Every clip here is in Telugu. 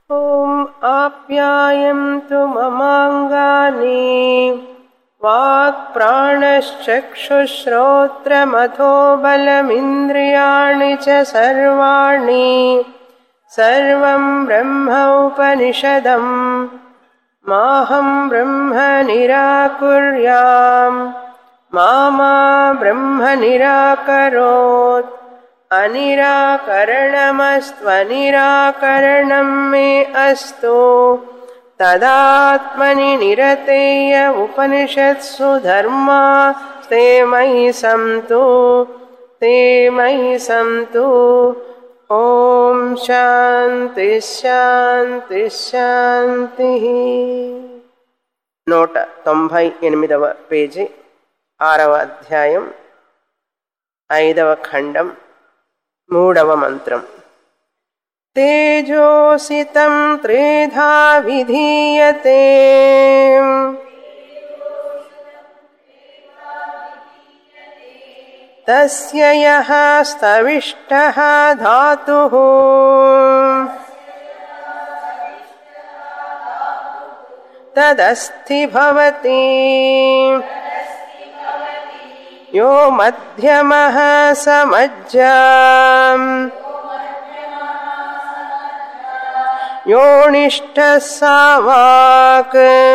ॐ आप्यायन्तु ममाङ्गानि वाक्प्राणश्चक्षुश्रोत्रमथो बलमिन्द्रियाणि च सर्वाणि सर्वं ब्रह्म उपनिषदम् माहं ब्रह्म निराकुर्याम् मा मा ब्रह्म निराकरोत् अनिराकरणमस्त्वनिराकरणं मे अस्तु तदात्मनि निरतेय उपनिषत्सु धर्मा ते मयि सन्तु ते मयि सन्तु ॐ శాంతి శాంతి శాంతి నూట తొంభై ఎనిమిదవ పేజీ ఆరవ అధ్యాయం ఐదవ ఖండం మూడవ మంత్రం తేజోసితం త్రేధా విధీయతే తస్య యః స్తవిష్టः ధాతుः తదస్థి భవతి यो मध्यमः समज्जाम् योनिष्ठः सा वाक्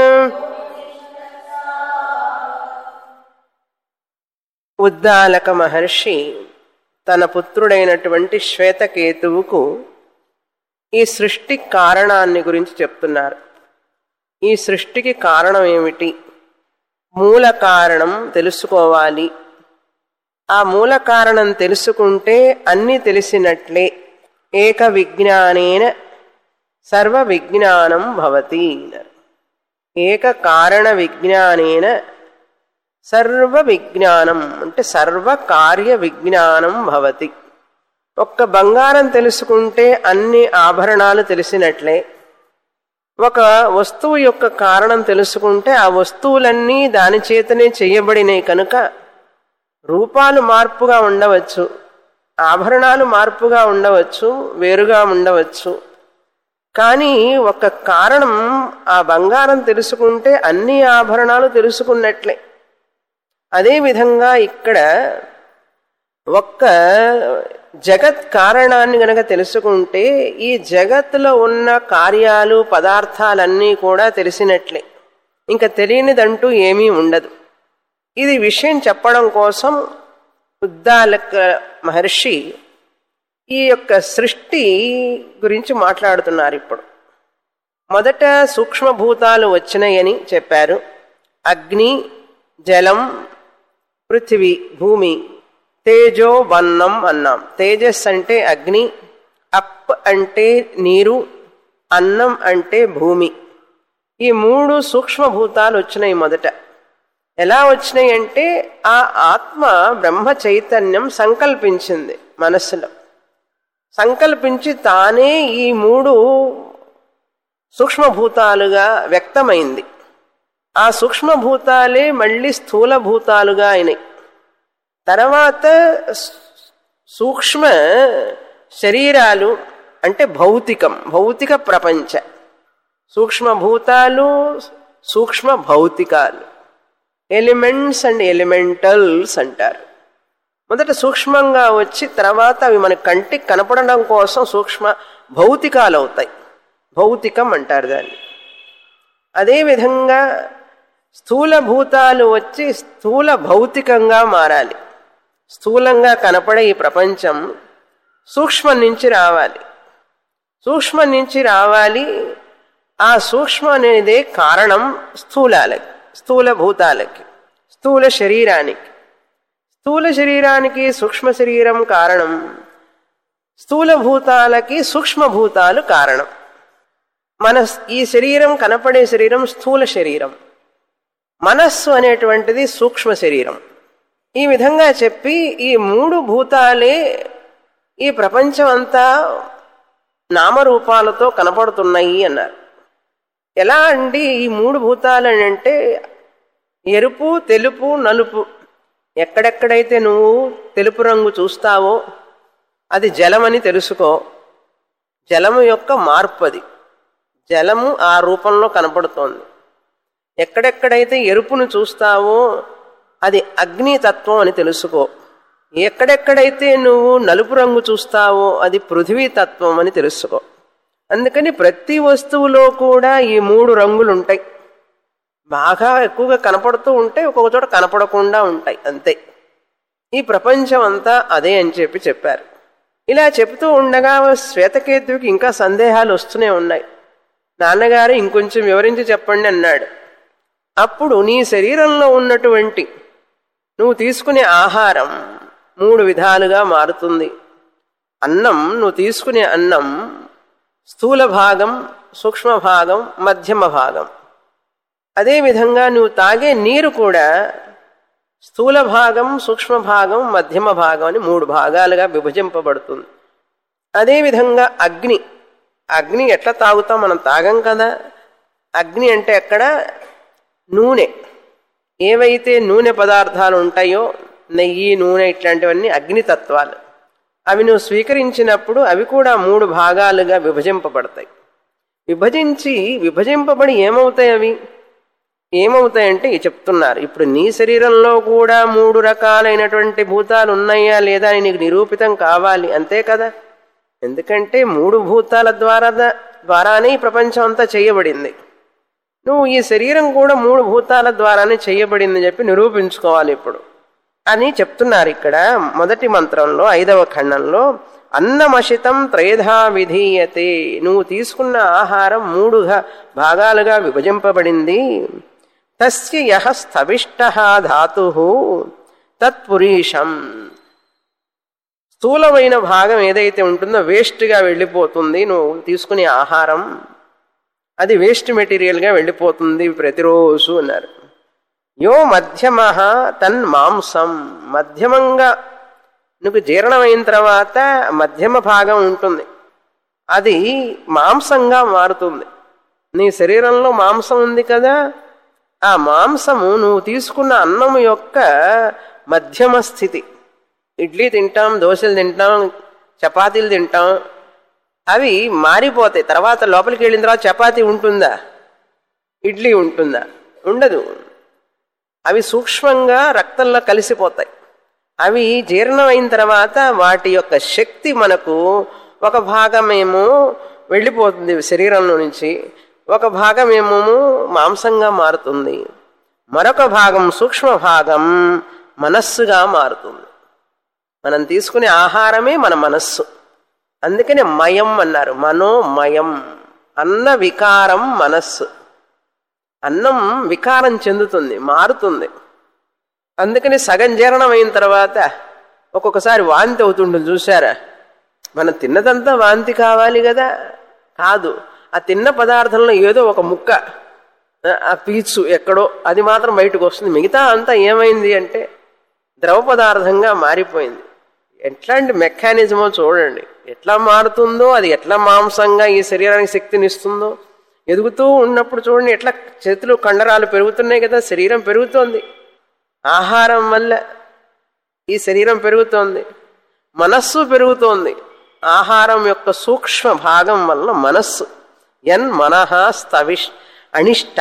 ఉద్దాలక మహర్షి తన పుత్రుడైనటువంటి శ్వేతకేతువుకు ఈ సృష్టి కారణాన్ని గురించి చెప్తున్నారు ఈ సృష్టికి కారణం ఏమిటి మూల కారణం తెలుసుకోవాలి ఆ మూల కారణం తెలుసుకుంటే అన్ని తెలిసినట్లే ఏక విజ్ఞానేన సర్వ విజ్ఞానం భవతి ఏక కారణ విజ్ఞానేన సర్వ విజ్ఞానం అంటే సర్వ కార్య విజ్ఞానం భవతి ఒక్క బంగారం తెలుసుకుంటే అన్ని ఆభరణాలు తెలిసినట్లే ఒక వస్తువు యొక్క కారణం తెలుసుకుంటే ఆ వస్తువులన్నీ దాని చేతనే చేయబడినాయి కనుక రూపాలు మార్పుగా ఉండవచ్చు ఆభరణాలు మార్పుగా ఉండవచ్చు వేరుగా ఉండవచ్చు కానీ ఒక కారణం ఆ బంగారం తెలుసుకుంటే అన్ని ఆభరణాలు తెలుసుకున్నట్లే అదేవిధంగా ఇక్కడ ఒక్క జగత్ కారణాన్ని గనక తెలుసుకుంటే ఈ జగత్తులో ఉన్న కార్యాలు పదార్థాలన్నీ కూడా తెలిసినట్లే ఇంకా తెలియనిదంటూ ఏమీ ఉండదు ఇది విషయం చెప్పడం కోసం ఉద్దాలక మహర్షి ఈ యొక్క సృష్టి గురించి మాట్లాడుతున్నారు ఇప్పుడు మొదట సూక్ష్మభూతాలు వచ్చినాయని చెప్పారు అగ్ని జలం పృథివీ భూమి తేజో వన్నం అన్నాం తేజస్ అంటే అగ్ని అప్ అంటే నీరు అన్నం అంటే భూమి ఈ మూడు సూక్ష్మభూతాలు వచ్చినాయి మొదట ఎలా వచ్చినాయి అంటే ఆ ఆత్మ బ్రహ్మ చైతన్యం సంకల్పించింది మనస్సులో సంకల్పించి తానే ఈ మూడు సూక్ష్మభూతాలుగా వ్యక్తమైంది ఆ సూక్ష్మభూతాలే మళ్ళీ స్థూలభూతాలుగా అయినాయి తర్వాత సూక్ష్మ శరీరాలు అంటే భౌతికం భౌతిక ప్రపంచ సూక్ష్మభూతాలు సూక్ష్మ భౌతికాలు ఎలిమెంట్స్ అండ్ ఎలిమెంటల్స్ అంటారు మొదట సూక్ష్మంగా వచ్చి తర్వాత అవి మన కంటికి కనపడడం కోసం సూక్ష్మ భౌతికాలు అవుతాయి భౌతికం అంటారు దాన్ని అదేవిధంగా స్థూల భూతాలు వచ్చి స్థూల భౌతికంగా మారాలి స్థూలంగా కనపడే ఈ ప్రపంచం సూక్ష్మం నుంచి రావాలి సూక్ష్మం నుంచి రావాలి ఆ సూక్ష్మ అనేదే కారణం స్థూలాలకి స్థూల భూతాలకి స్థూల శరీరానికి స్థూల శరీరానికి సూక్ష్మ శరీరం కారణం స్థూల భూతాలకి సూక్ష్మభూతాలు కారణం మన ఈ శరీరం కనపడే శరీరం స్థూల శరీరం మనస్సు అనేటువంటిది సూక్ష్మ శరీరం ఈ విధంగా చెప్పి ఈ మూడు భూతాలే ఈ ప్రపంచం అంతా నామరూపాలతో కనపడుతున్నాయి అన్నారు ఎలా అండి ఈ మూడు భూతాలు అని అంటే ఎరుపు తెలుపు నలుపు ఎక్కడెక్కడైతే నువ్వు తెలుపు రంగు చూస్తావో అది జలమని తెలుసుకో జలము యొక్క మార్పు అది జలము ఆ రూపంలో కనపడుతోంది ఎక్కడెక్కడైతే ఎరుపును చూస్తావో అది అగ్నితత్వం అని తెలుసుకో ఎక్కడెక్కడైతే నువ్వు నలుపు రంగు చూస్తావో అది పృథ్వీ తత్వం అని తెలుసుకో అందుకని ప్రతి వస్తువులో కూడా ఈ మూడు రంగులు ఉంటాయి బాగా ఎక్కువగా కనపడుతూ ఉంటాయి ఒక్కొక్క చోట కనపడకుండా ఉంటాయి అంతే ఈ ప్రపంచం అంతా అదే అని చెప్పి చెప్పారు ఇలా చెబుతూ ఉండగా శ్వేతకేతువుకి ఇంకా సందేహాలు వస్తూనే ఉన్నాయి నాన్నగారు ఇంకొంచెం వివరించి చెప్పండి అన్నాడు అప్పుడు నీ శరీరంలో ఉన్నటువంటి నువ్వు తీసుకునే ఆహారం మూడు విధాలుగా మారుతుంది అన్నం నువ్వు తీసుకునే అన్నం స్థూల భాగం సూక్ష్మ భాగం మధ్యమ భాగం అదేవిధంగా నువ్వు తాగే నీరు కూడా స్థూల భాగం సూక్ష్మ భాగం మధ్యమ భాగం అని మూడు భాగాలుగా విభజింపబడుతుంది అదేవిధంగా అగ్ని అగ్ని ఎట్లా తాగుతాం మనం తాగం కదా అగ్ని అంటే అక్కడ నూనె ఏవైతే నూనె పదార్థాలు ఉంటాయో నెయ్యి నూనె ఇట్లాంటివన్నీ అగ్నితత్వాలు అవి నువ్వు స్వీకరించినప్పుడు అవి కూడా మూడు భాగాలుగా విభజింపబడతాయి విభజించి విభజింపబడి ఏమవుతాయి అవి ఏమవుతాయంటే చెప్తున్నారు ఇప్పుడు నీ శరీరంలో కూడా మూడు రకాలైనటువంటి భూతాలు ఉన్నాయా లేదా అని నీకు నిరూపితం కావాలి అంతే కదా ఎందుకంటే మూడు భూతాల ద్వారా ద్వారానే ఈ ప్రపంచం అంతా చేయబడింది నువ్వు ఈ శరీరం కూడా మూడు భూతాల ద్వారానే చేయబడింది చెప్పి నిరూపించుకోవాలి ఇప్పుడు అని చెప్తున్నారు ఇక్కడ మొదటి మంత్రంలో ఐదవ ఖండంలో అన్నమశితం త్రేధా విధీయతే నువ్వు తీసుకున్న ఆహారం మూడుగా భాగాలుగా విభజింపబడింది తస్య యహ స్థవిష్ట ధాతు తత్పురీషం స్థూలమైన భాగం ఏదైతే ఉంటుందో వేస్ట్గా వెళ్ళిపోతుంది నువ్వు తీసుకునే ఆహారం అది వేస్ట్ మెటీరియల్గా వెళ్ళిపోతుంది ప్రతిరోజు అన్నారు యో మధ్యమ తన్ మాంసం మధ్యమంగా నువ్వు జీర్ణమైన తర్వాత మధ్యమ భాగం ఉంటుంది అది మాంసంగా మారుతుంది నీ శరీరంలో మాంసం ఉంది కదా ఆ మాంసము నువ్వు తీసుకున్న అన్నం యొక్క మధ్యమ స్థితి ఇడ్లీ తింటాం దోశలు తింటాం చపాతీలు తింటాం అవి మారిపోతాయి తర్వాత లోపలికి వెళ్ళిన తర్వాత చపాతీ ఉంటుందా ఇడ్లీ ఉంటుందా ఉండదు అవి సూక్ష్మంగా రక్తంలో కలిసిపోతాయి అవి జీర్ణం అయిన తర్వాత వాటి యొక్క శక్తి మనకు ఒక భాగమేమో వెళ్ళిపోతుంది శరీరంలో నుంచి ఒక భాగమేమో మాంసంగా మారుతుంది మరొక భాగం సూక్ష్మ భాగం మనస్సుగా మారుతుంది మనం తీసుకునే ఆహారమే మన మనస్సు అందుకనే మయం అన్నారు మనోమయం అన్న వికారం మనస్సు అన్నం వికారం చెందుతుంది మారుతుంది అందుకని సగం జీర్ణం అయిన తర్వాత ఒక్కొక్కసారి వాంతి అవుతుంటుంది చూసారా మనం తిన్నదంతా వాంతి కావాలి కదా కాదు ఆ తిన్న పదార్థంలో ఏదో ఒక ముక్క ఆ పీచు ఎక్కడో అది మాత్రం బయటకు వస్తుంది మిగతా అంతా ఏమైంది అంటే ద్రవ పదార్థంగా మారిపోయింది ఎట్లాంటి మెకానిజమో చూడండి ఎట్లా మారుతుందో అది ఎట్లా మాంసంగా ఈ శరీరానికి శక్తినిస్తుందో ఎదుగుతూ ఉన్నప్పుడు చూడండి ఎట్లా చేతులు కండరాలు పెరుగుతున్నాయి కదా శరీరం పెరుగుతోంది ఆహారం వల్ల ఈ శరీరం పెరుగుతోంది మనస్సు పెరుగుతోంది ఆహారం యొక్క సూక్ష్మ భాగం వల్ల మనస్సు ఎన్ మనః స్తవిష్ అనిష్ట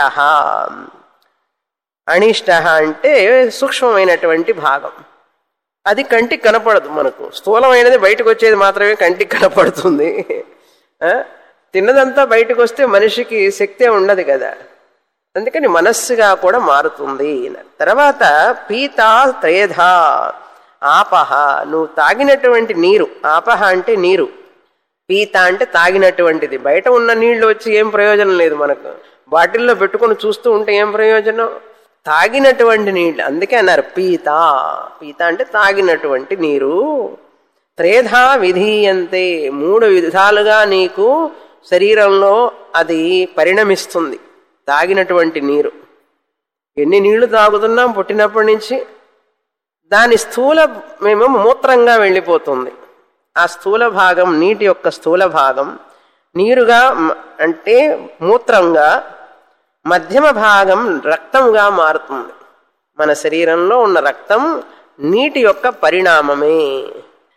అనిష్ట అంటే సూక్ష్మమైనటువంటి భాగం అది కంటికి కనపడదు మనకు స్థూలమైనది బయటకు వచ్చేది మాత్రమే కంటికి కనపడుతుంది తిన్నదంతా బయటకు వస్తే మనిషికి శక్తే ఉండదు కదా అందుకని మనస్సుగా కూడా మారుతుంది తర్వాత పీత త్రేధ ఆపహ నువ్వు తాగినటువంటి నీరు ఆపహ అంటే నీరు పీత అంటే తాగినటువంటిది బయట ఉన్న నీళ్లు వచ్చి ఏం ప్రయోజనం లేదు మనకు బాటిల్లో పెట్టుకొని చూస్తూ ఉంటే ఏం ప్రయోజనం తాగినటువంటి నీళ్ళు అందుకే అన్నారు పీత పీత అంటే తాగినటువంటి నీరు త్రేధా విధీయంతే మూడు విధాలుగా నీకు శరీరంలో అది పరిణమిస్తుంది తాగినటువంటి నీరు ఎన్ని నీళ్లు తాగుతున్నాం పుట్టినప్పటి నుంచి దాని స్థూల మేము మూత్రంగా వెళ్ళిపోతుంది ఆ స్థూల భాగం నీటి యొక్క స్థూల భాగం నీరుగా అంటే మూత్రంగా మధ్యమ భాగం రక్తంగా మారుతుంది మన శరీరంలో ఉన్న రక్తం నీటి యొక్క పరిణామమే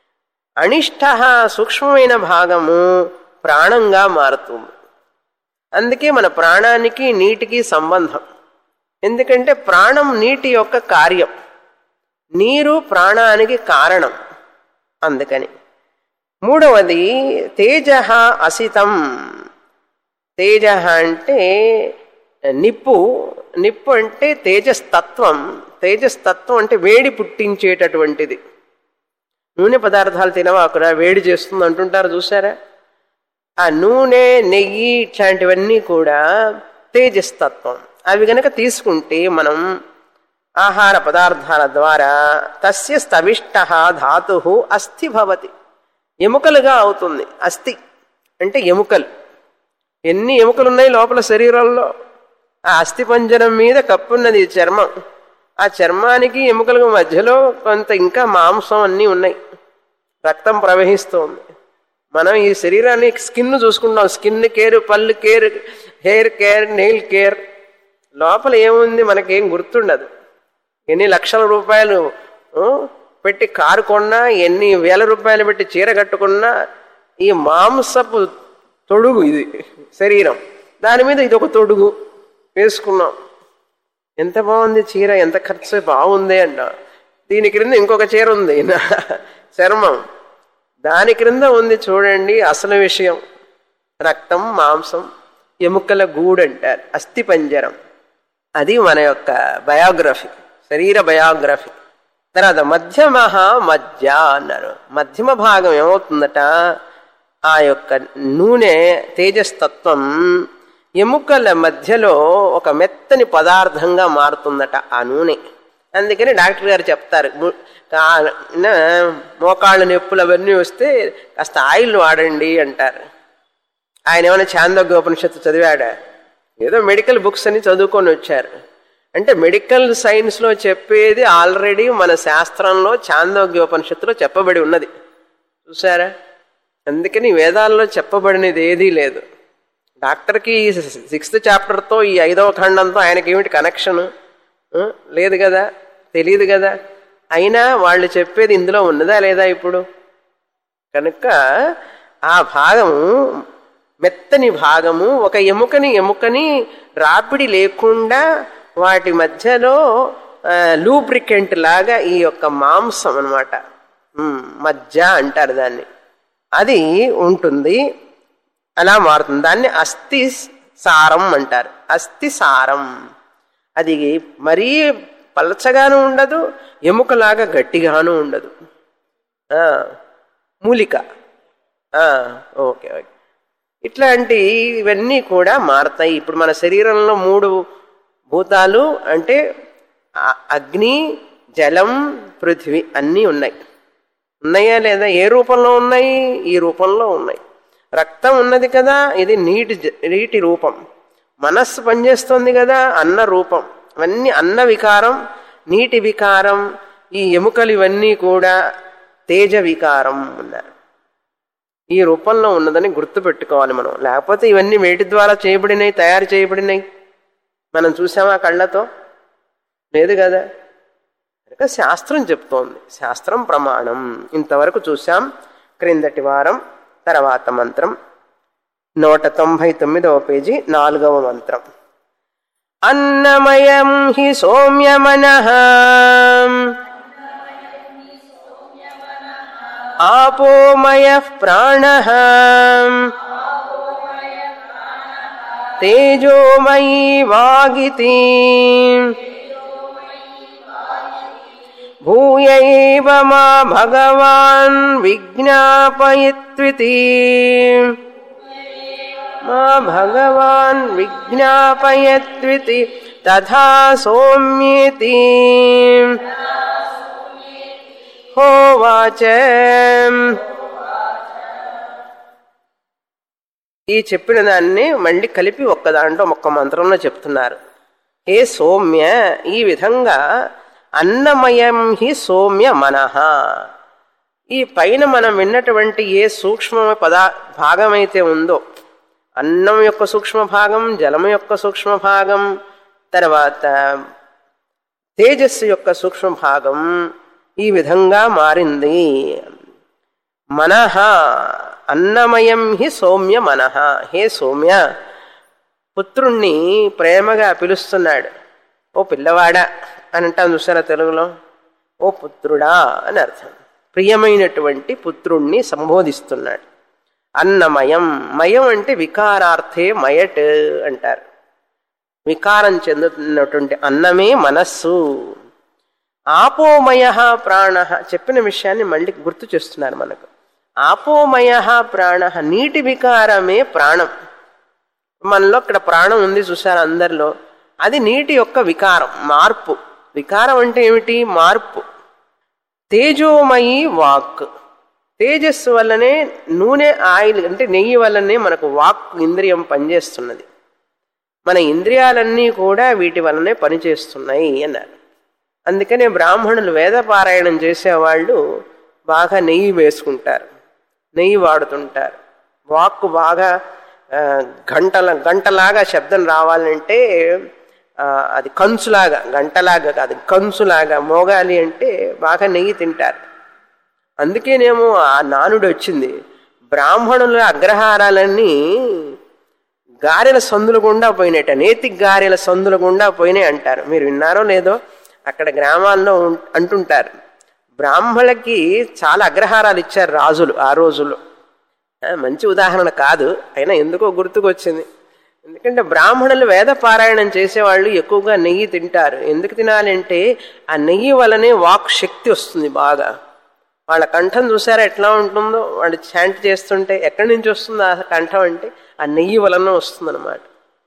అనిష్ట సూక్ష్మమైన భాగము ప్రాణంగా మారుతుంది అందుకే మన ప్రాణానికి నీటికి సంబంధం ఎందుకంటే ప్రాణం నీటి యొక్క కార్యం నీరు ప్రాణానికి కారణం అందుకని మూడవది తేజ అసితం తేజ అంటే నిప్పు నిప్పు అంటే తేజస్తత్వం తేజస్తత్వం అంటే వేడి పుట్టించేటటువంటిది నూనె పదార్థాలు తినవాకురా వేడి చేస్తుంది అంటుంటారు చూసారా ఆ నూనె నెయ్యి ఇట్లాంటివన్నీ కూడా తేజస్తత్వం అవి గనక తీసుకుంటే మనం ఆహార పదార్థాల ద్వారా తస్య స్తవిష్ట ధాతు అస్థి భవతి ఎముకలుగా అవుతుంది అస్థి అంటే ఎముకలు ఎన్ని ఎముకలు ఉన్నాయి లోపల శరీరంలో ఆ అస్థి పంజరం మీద కప్పున్నది చర్మం ఆ చర్మానికి ఎముకలకు మధ్యలో కొంత ఇంకా మాంసం అన్నీ ఉన్నాయి రక్తం ప్రవహిస్తోంది మనం ఈ శరీరాన్ని స్కిన్ చూసుకుంటాం స్కిన్ కేర్ పళ్ళు care hair care nail care లోపల ఏముంది మనకేం గుర్తుండదు ఎన్ని లక్షల రూపాయలు ఆ, పెట్టి కారు కొన్నా ఎన్ని వేల రూపాయలు పెట్టి చీర కట్టుకున్నా ఈ మాంసపు తొడుగు ఇది శరీరం దాని మీద ఇది ఒక తొడుగు వేసుకున్నాం ఎంత బాగుంది చీర ఎంత ఖర్చు బాగుంది అంట దీని క్రింద ఇంకొక చీర ఉంది నా చర్మం దాని క్రింద ఉంది చూడండి అసలు విషయం రక్తం మాంసం ఎముకల గూడు అంటారు అస్థి పంజరం అది మన యొక్క బయోగ్రఫీ శరీర బయోగ్రఫీ తర్వాత మధ్యమ మధ్య అన్నారు మధ్యమ భాగం ఏమవుతుందట ఆ యొక్క నూనె తేజస్తత్వం ఎముకల మధ్యలో ఒక మెత్తని పదార్థంగా మారుతుందట ఆ నూనె అందుకని డాక్టర్ గారు చెప్తారు ము- కా- న- మోకాళ్ళ నొప్పులు అవన్నీ వస్తే కాస్త ఆయిల్ వాడండి అంటారు ఆయన ఏమైనా చాందోగ్యోపనిషత్తు చదివాడా ఏదో మెడికల్ బుక్స్ అని చదువుకొని వచ్చారు అంటే మెడికల్ సైన్స్లో చెప్పేది ఆల్రెడీ మన శాస్త్రంలో చాందోగ్యోపనిషత్తులో చెప్పబడి ఉన్నది చూసారా అందుకని వేదాల్లో చెప్పబడినది ఏదీ లేదు డాక్టర్కి ఈ సిక్స్త్ చాప్టర్తో ఈ ఐదవ ఖండంతో ఆయనకి ఏమిటి కనెక్షన్ లేదు కదా తెలియదు కదా అయినా వాళ్ళు చెప్పేది ఇందులో ఉన్నదా లేదా ఇప్పుడు కనుక ఆ భాగము మెత్తని భాగము ఒక ఎముకని ఎముకని రాపిడి లేకుండా వాటి మధ్యలో లూబ్రికెంట్ లాగా ఈ యొక్క మాంసం అనమాట మజ్జ అంటారు దాన్ని అది ఉంటుంది అలా మారుతుంది దాన్ని అస్థి సారం అంటారు అస్థి సారం అది మరీ పలచగాను ఉండదు ఎముకలాగా గట్టిగాను ఉండదు ఆ, మూలిక ఆ, ఓకే ఓకే ఇట్లాంటి ఇవన్నీ కూడా మారతాయి ఇప్పుడు మన శరీరంలో మూడు భూతాలు అంటే ఆ- అగ్ని జలం పృథ్వీ అన్నీ ఉన్నాయి ఉన్నాయా లేదా ఏ రూపంలో ఉన్నాయి ఈ రూపంలో ఉన్నాయి రక్తం ఉన్నది కదా ఇది నీటి జ- నీటి రూపం మనస్సు పనిచేస్తుంది కదా అన్న రూపం ఇవన్నీ అన్న వికారం నీటి వికారం ఈ ఎముకలు ఇవన్నీ కూడా తేజ వికారం ఉన్నారు ఈ రూపంలో ఉన్నదని గుర్తుపెట్టుకోవాలి మనం లేకపోతే ఇవన్నీ వేటి ద్వారా చేయబడినాయి తయారు చేయబడినాయి మనం చూసామా కళ్ళతో లేదు కదా కనుక శాస్త్రం చెప్తోంది శాస్త్రం ప్రమాణం ఇంతవరకు చూసాం క్రిందటి వారం తర్వాత మంత్రం నూట తొంభై తొమ్మిదవ పేజీ నాలుగవ మంత్రం అన్నమయం హి సౌమ్యమన ఆపోమయ ప్రాణ తేజోమయీ వాగితి భూయ ఏవ మా భగవాన్ విజ్ఞాపయత్వితి మా భగవాన్ విజ్ఞాపయత్వితి తథా సౌమ్యేతి హోవాచ ఈ చెప్పిన దాన్ని మళ్ళీ కలిపి ఒక్క దాంట్లో ఒక్క మంత్రంలో చెప్తున్నారు హే సౌమ్య ఈ విధంగా అన్నమయం హి సౌమ్య మనః ఈ పైన మనం విన్నటువంటి ఏ సూక్ష్మ పదా భాగమైతే ఉందో అన్నం యొక్క సూక్ష్మ భాగం జలం యొక్క సూక్ష్మ భాగం తర్వాత తేజస్సు యొక్క సూక్ష్మ భాగం ఈ విధంగా మారింది మనః అన్నమయం హి సౌమ్య మనః హే సౌమ్య పుత్రుణ్ణి ప్రేమగా పిలుస్తున్నాడు ఓ పిల్లవాడా అని అంటాం చూసారా తెలుగులో ఓ పుత్రుడా అని అర్థం ప్రియమైనటువంటి పుత్రుణ్ణి సంబోధిస్తున్నాడు అన్నమయం మయం అంటే వికారార్థే మయట్ అంటారు వికారం చెందుతున్నటువంటి అన్నమే మనస్సు ఆపోమయ ప్రాణ చెప్పిన విషయాన్ని మళ్ళీ గుర్తు చేస్తున్నారు మనకు ఆపోమయ ప్రాణ నీటి వికారమే ప్రాణం మనలో ఇక్కడ ప్రాణం ఉంది చూసారు అందరిలో అది నీటి యొక్క వికారం మార్పు వికారం అంటే ఏమిటి మార్పు తేజోమయి వాక్ తేజస్సు వల్లనే నూనె ఆయిల్ అంటే నెయ్యి వల్లనే మనకు వాక్ ఇంద్రియం పనిచేస్తున్నది మన ఇంద్రియాలన్నీ కూడా వీటి వల్లనే పనిచేస్తున్నాయి అన్నారు అందుకనే బ్రాహ్మణులు వేదపారాయణం చేసేవాళ్ళు బాగా నెయ్యి వేసుకుంటారు నెయ్యి వాడుతుంటారు వాక్కు బాగా ఆ, గంటల గంటలాగా శబ్దం రావాలంటే ఆ, అది కంచులాగా గంటలాగా కాదు కంచులాగా మోగాలి అంటే బాగా నెయ్యి తింటారు అందుకేనేమో ఆ నానుడు వచ్చింది బ్రాహ్మణుల అగ్రహారాలన్నీ గారెల సందులు గుండా పోయినట్ట నేతి గారెల సందుల గుండా పోయినాయి అంటారు మీరు విన్నారో లేదో అక్కడ గ్రామాల్లో ఉం- అంటుంటారు బ్రాహ్మణులకి చాలా అగ్రహారాలు ఇచ్చారు రాజులు ఆ రోజుల్లో ఆ, మంచి ఉదాహరణ కాదు అయినా ఎందుకో గుర్తుకొచ్చింది ఎందుకంటే బ్రాహ్మణులు వేద పారాయణం చేసేవాళ్ళు ఎక్కువగా నెయ్యి తింటారు ఎందుకు తినాలంటే ఆ నెయ్యి వల్లనే వాక్ శక్తి వస్తుంది బాగా వాళ్ళ కంఠం చూసారా ఎట్లా ఉంటుందో వాళ్ళు చాంట్ చేస్తుంటే ఎక్కడి నుంచి వస్తుందో ఆ కంఠం అంటే ఆ నెయ్యి వలన వస్తుందన్నమాట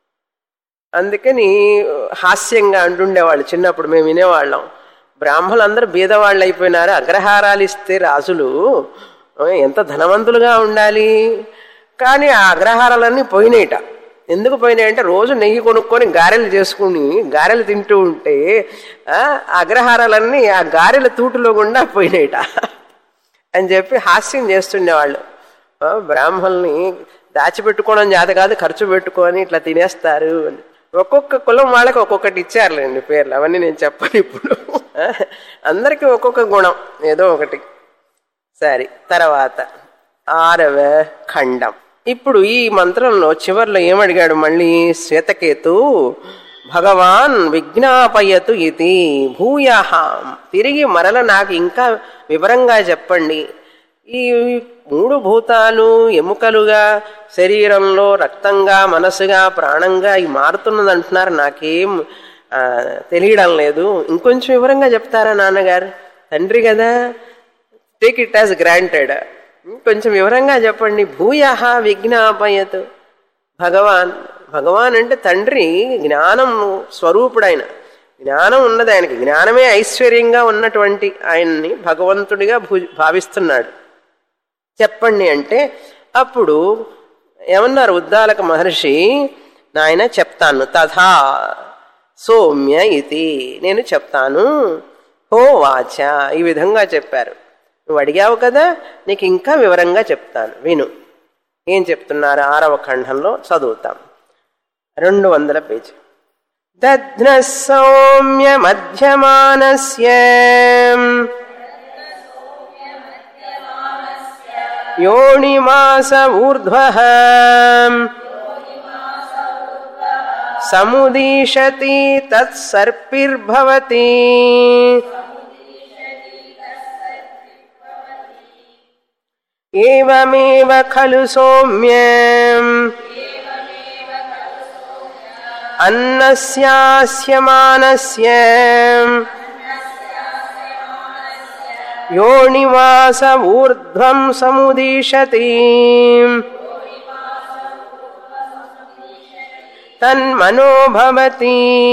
అందుకని హాస్యంగా అంటుండేవాళ్ళు చిన్నప్పుడు మేము వినేవాళ్ళం బ్రాహ్మణులందరూ బీదవాళ్ళు అయిపోయినారు అగ్రహారాలు ఇస్తే రాజులు ఆ, ఎంత ధనవంతులుగా ఉండాలి కానీ ఆ అగ్రహారాలన్నీ పోయినాయిట ఎందుకు పోయినాయంటే రోజు నెయ్యి కొనుక్కొని గారెలు చేసుకుని గారెలు తింటూ ఉంటే ఆ ఆ అగ్రహారాలన్నీ ఆ గారెల తూటులో గుండా పోయినాయిట అని చెప్పి హాస్యం చేస్తుండేవాళ్ళు ఆ, బ్రాహ్మణుల్ని దాచిపెట్టుకోవడం చేత కాదు ఖర్చు పెట్టుకొని ఇట్లా తినేస్తారు అని ఒక్కొక్క కులం వాళ్ళకి ఒక్కొక్కటి ఇచ్చారులేండి పేర్లు అవన్నీ నేను చెప్పను ఇప్పుడు ఆ, అందరికీ ఒక్కొక్క గుణం ఏదో ఒకటి సరే తర్వాత ఆరవ ఖండం ఇప్పుడు ఈ మంత్రంలో చివర్లో ఏమడిగాడు మళ్ళీ శ్వేతకేతు భగవాన్ విజ్ఞాపయతు ఇది భూయ తిరిగి మరల నాకు ఇంకా వివరంగా చెప్పండి ఈ మూడు భూతాలు ఎముకలుగా శరీరంలో రక్తంగా మనసుగా ప్రాణంగా ఇవి మారుతున్నది అంటున్నారు నాకేం ఆ, తెలియడం లేదు ఇంకొంచెం వివరంగా చెప్తారా నాన్నగారు తండ్రి కదా టేక్ ఇట్ యాజ్ గ్రాంటెడ్ కొంచెం వివరంగా చెప్పండి భూయ విజ్ఞాపయత్ భగవాన్ భగవాన్ అంటే తండ్రి జ్ఞానం స్వరూపుడైన జ్ఞానం ఉన్నది ఆయనకి జ్ఞానమే ఐశ్వర్యంగా ఉన్నటువంటి ఆయన్ని భగవంతుడిగా భూ భావిస్తున్నాడు చెప్పండి అంటే అప్పుడు ఏమన్నారు ఉద్దాలక మహర్షి నాయన చెప్తాను తథా సౌమ్య ఇది నేను చెప్తాను హో వాచ ఈ విధంగా చెప్పారు నువ్వు అడిగావు కదా నీకు ఇంకా వివరంగా చెప్తాను విను ఏం చెప్తున్నారు ఆరవ ఖండంలో చదువుతాం రెండు వందల పేజీ దధ్న సౌమ్య మధ్యమానస్య యోనిమాస ఊర్ధ్వ సముదీషతి తత్సర్పిర్భవతి ఏమేవ ఖలు సౌమ్యం అన్నస్యాస్యమానస్య యోనివాస ఊర్ధ్వం సముదీషతి తన్మనో భవతి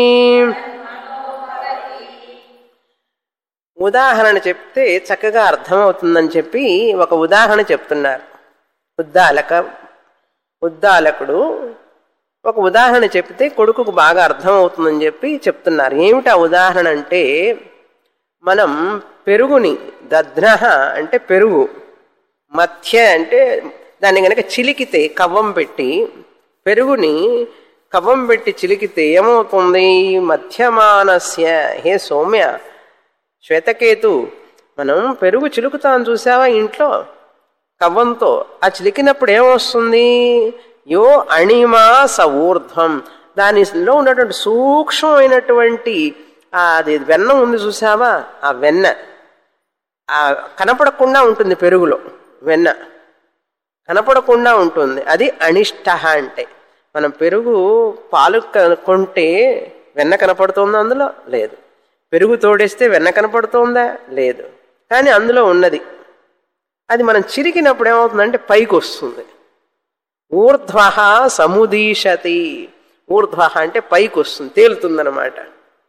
ఉదాహరణ చెప్తే చక్కగా అర్థమవుతుందని చెప్పి ఒక ఉదాహరణ చెప్తున్నారు ఉద్దాలక ఉద్దాలకుడు ఒక ఉదాహరణ చెప్తే కొడుకుకు బాగా అర్థమవుతుందని చెప్పి చెప్తున్నారు ఏమిటి ఆ ఉదాహరణ అంటే మనం పెరుగుని దధ్న అంటే పెరుగు మధ్య అంటే దాన్ని గనక చిలికితే కవ్వం పెట్టి పెరుగుని కవ్వం పెట్టి చిలికితే ఏమవుతుంది మధ్యమానస్య హే సౌమ్య శ్వేతకేతు మనం పెరుగు చిలుకుతాం చూసావా ఇంట్లో కవ్వంతో ఆ చిలికినప్పుడు ఏమొస్తుంది యో అణిమా స ఊర్ధ్వం దానిలో ఉన్నటువంటి సూక్ష్మమైనటువంటి ఆ అది వెన్న ఉంది చూసావా ఆ వెన్న ఆ కనపడకుండా ఉంటుంది పెరుగులో వెన్న కనపడకుండా ఉంటుంది అది అనిష్ట అంటే మనం పెరుగు పాలు క- కొంటే వెన్న కనపడుతుందా అందులో లేదు పెరుగు తోడేస్తే వెన్న కనపడుతోందా లేదు కానీ అందులో ఉన్నది అది మనం చిరికినప్పుడు ఏమవుతుందంటే పైకి వస్తుంది ఊర్ధ్వ సముదీషతి ఊర్ధ్వ అంటే పైకి వస్తుంది తేలుతుందన్నమాట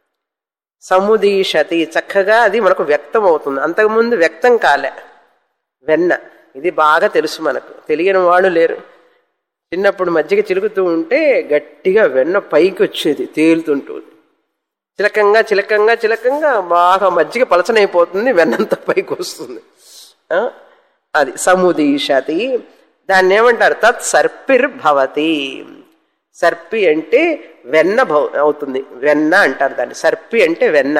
సముదీషతి చక్కగా అది మనకు వ్యక్తం అవుతుంది అంతకుముందు వ్యక్తం కాలే వెన్న ఇది బాగా తెలుసు మనకు తెలియని వాళ్ళు లేరు చిన్నప్పుడు మజ్జిగ చిలుకుతూ ఉంటే గట్టిగా వెన్న పైకి వచ్చేది తేలుతుంటుంది చిలకంగా చిలకంగా చిలకంగా బాగా మజ్జిగ పలచనైపోతుంది వెన్నంత పైకి వస్తుంది ఆ? అది సముదీషతి దాన్ని ఏమంటారు తత్ సర్పిర్భవతి సర్పి అంటే వెన్న భవ- అవుతుంది వెన్న అంటారు దాన్ని సర్పి అంటే వెన్న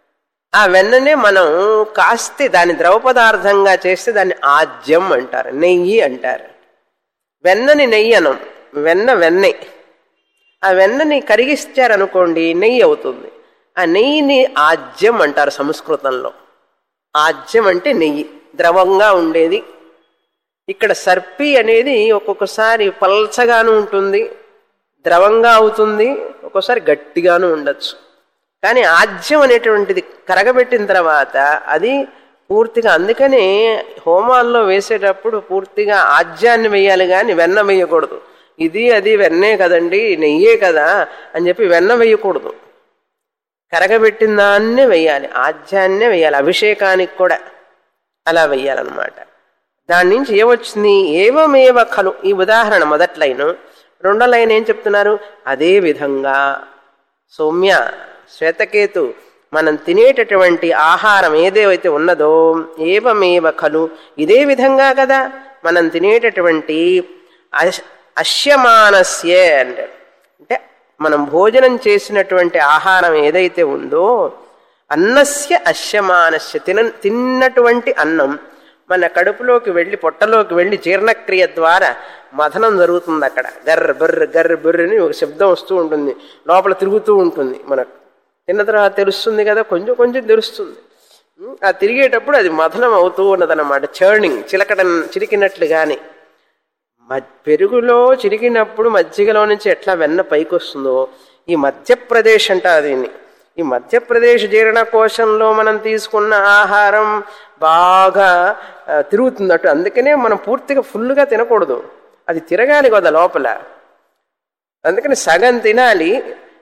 ఆ వెన్ననే మనం కాస్తే దాన్ని ద్రవ పదార్థంగా చేస్తే దాన్ని ఆజ్యం అంటారు నెయ్యి అంటారు వెన్నని నెయ్యి అనం వెన్న వెన్నె ఆ వెన్నని కరిగిస్తారనుకోండి నెయ్యి అవుతుంది ఆ నెయ్యిని ఆజ్యం అంటారు సంస్కృతంలో ఆజ్యం అంటే నెయ్యి ద్రవంగా ఉండేది ఇక్కడ సర్పి అనేది ఒక్కొక్కసారి పల్చగాను ఉంటుంది ద్రవంగా అవుతుంది ఒక్కోసారి గట్టిగాను ఉండొచ్చు కానీ ఆజ్యం అనేటువంటిది కరగబెట్టిన తర్వాత అది పూర్తిగా అందుకనే హోమాల్లో వేసేటప్పుడు పూర్తిగా ఆజ్యాన్ని వేయాలి కానీ వెన్న వేయకూడదు ఇది అది వెన్నే కదండి నెయ్యే కదా అని చెప్పి వెన్న వేయకూడదు కరగబెట్టిన దాన్నే వేయాలి ఆజ్యాన్నే వేయాలి అభిషేకానికి కూడా అలా వేయాలన్నమాట దాని నుంచి ఏమొచ్చింది ఏవమేవ ఖలు ఈ ఉదాహరణ మొదటి లైను రెండో లైన్ ఏం చెప్తున్నారు అదే విధంగా సౌమ్య శ్వేతకేతు మనం తినేటటువంటి ఆహారం ఏదేవైతే ఉన్నదో ఏవమేవ ఖలు ఇదే విధంగా కదా మనం తినేటటువంటి అశ్- అశ్యమానస్య అంటే అంటే మనం భోజనం చేసినటువంటి ఆహారం ఏదైతే ఉందో అన్నస్య అశ్యమానస్య తిన తిన్నటువంటి అన్నం మన కడుపులోకి వెళ్ళి పొట్టలోకి వెళ్ళి జీర్ణక్రియ ద్వారా మథనం జరుగుతుంది అక్కడ గర్ర బర్ర గర్ర బర్ర అని ఒక శబ్దం వస్తూ ఉంటుంది లోపల తిరుగుతూ ఉంటుంది మనకు తిన్న తర్వాత తెలుస్తుంది కదా కొంచెం కొంచెం తెలుస్తుంది ఉం, ఆ తిరిగేటప్పుడు అది మథనం అవుతూ ఉన్నదన్నమాట చర్నింగ్ చిలకడం చిలికినట్లు కానీ మ- పెరుగులో చిరిగినప్పుడు మజ్జిగలో నుంచి ఎట్లా వెన్న పైకి వస్తుందో ఈ మధ్యప్రదేశ్ అంటారు దీన్ని ఈ మధ్యప్రదేశ్ జీర్ణకోశంలో మనం తీసుకున్న ఆహారం బాగా ఆ, తిరుగుతుందట అందుకనే మనం పూర్తిగా ఫుల్గా తినకూడదు అది తిరగాలి కదా లోపల అందుకని సగం తినాలి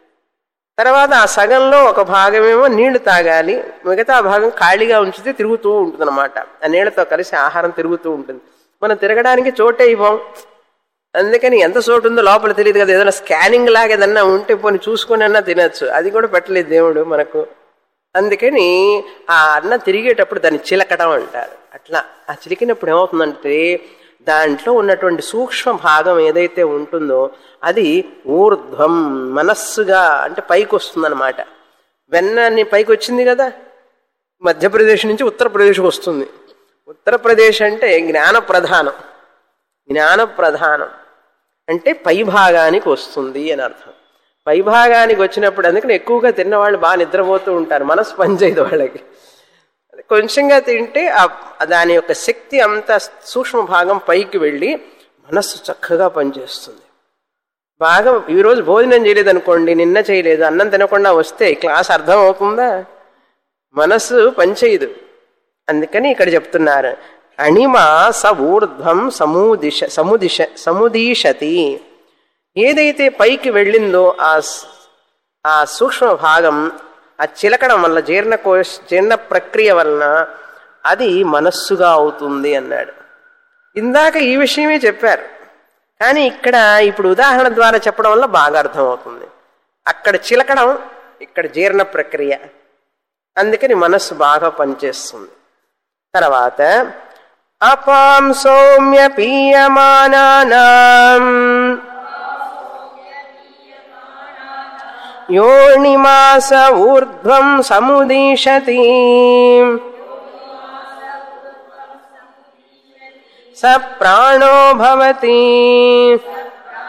తర్వాత ఆ సగంలో ఒక భాగమేమో నీళ్లు తాగాలి మిగతా భాగం ఖాళీగా ఉంచితే తిరుగుతూ ఉంటుంది అనమాట ఆ నీళ్లతో కలిసి ఆహారం తిరుగుతూ ఉంటుంది మనం తిరగడానికి చోటే ఇవ్వం అందుకని ఎంత చోటు ఉందో లోపల తెలియదు కదా ఏదైనా స్కానింగ్ లాగా ఏదన్నా ఉంటే పోనీ చూసుకొని అన్నా తినచ్చు అది కూడా పెట్టలేదు దేవుడు మనకు అందుకని ఆ అన్న తిరిగేటప్పుడు దాన్ని చిలకడం అంటారు అట్లా ఆ చిలికినప్పుడు ఏమవుతుందంటే దాంట్లో ఉన్నటువంటి సూక్ష్మ భాగం ఏదైతే ఉంటుందో అది ఊర్ధ్వం మనస్సుగా అంటే పైకి వస్తుందన్నమాట వెన్నని పైకి వచ్చింది కదా మధ్యప్రదేశ్ నుంచి ఉత్తరప్రదేశ్కి వస్తుంది ఉత్తరప్రదేశ్ అంటే జ్ఞాన ప్రధానం జ్ఞాన ప్రధానం అంటే పై భాగానికి వస్తుంది అని అర్థం పై భాగానికి వచ్చినప్పుడు అందుకని ఎక్కువగా తిన్నవాళ్ళు బాగా నిద్రపోతూ ఉంటారు మనసు పనిచేయదు వాళ్ళకి కొంచెంగా తింటే ఆ దాని యొక్క శక్తి అంత సూక్ష్మ భాగం పైకి వెళ్ళి మనస్సు చక్కగా పనిచేస్తుంది బాగా ఈరోజు భోజనం చేయలేదు అనుకోండి నిన్న చేయలేదు అన్నం తినకుండా వస్తే క్లాస్ అర్థం అవుతుందా మనస్సు పనిచేయదు అందుకని ఇక్కడ చెప్తున్నారు అణిమ స ఊర్ధ్వం సమూదిశ సముదిశ సముదీషతి ఏదైతే పైకి వెళ్ళిందో ఆ స్- ఆ సూక్ష్మ భాగం ఆ చిలకడం వల్ల జీర్ణకోశ జీర్ణ ప్రక్రియ వలన అది మనస్సుగా అవుతుంది అన్నాడు ఇందాక ఈ విషయమే చెప్పారు కానీ ఇక్కడ ఇప్పుడు ఉదాహరణ ద్వారా చెప్పడం వల్ల బాగా అర్థమవుతుంది అక్కడ చిలకడం ఇక్కడ జీర్ణ ప్రక్రియ అందుకని మనస్సు బాగా పనిచేస్తుంది తర్వాత అపాం సౌమ్య పీయమానానాం యోనిమాస ఊర్ధ్వం సముదీషతి స ప్రాణో భవతి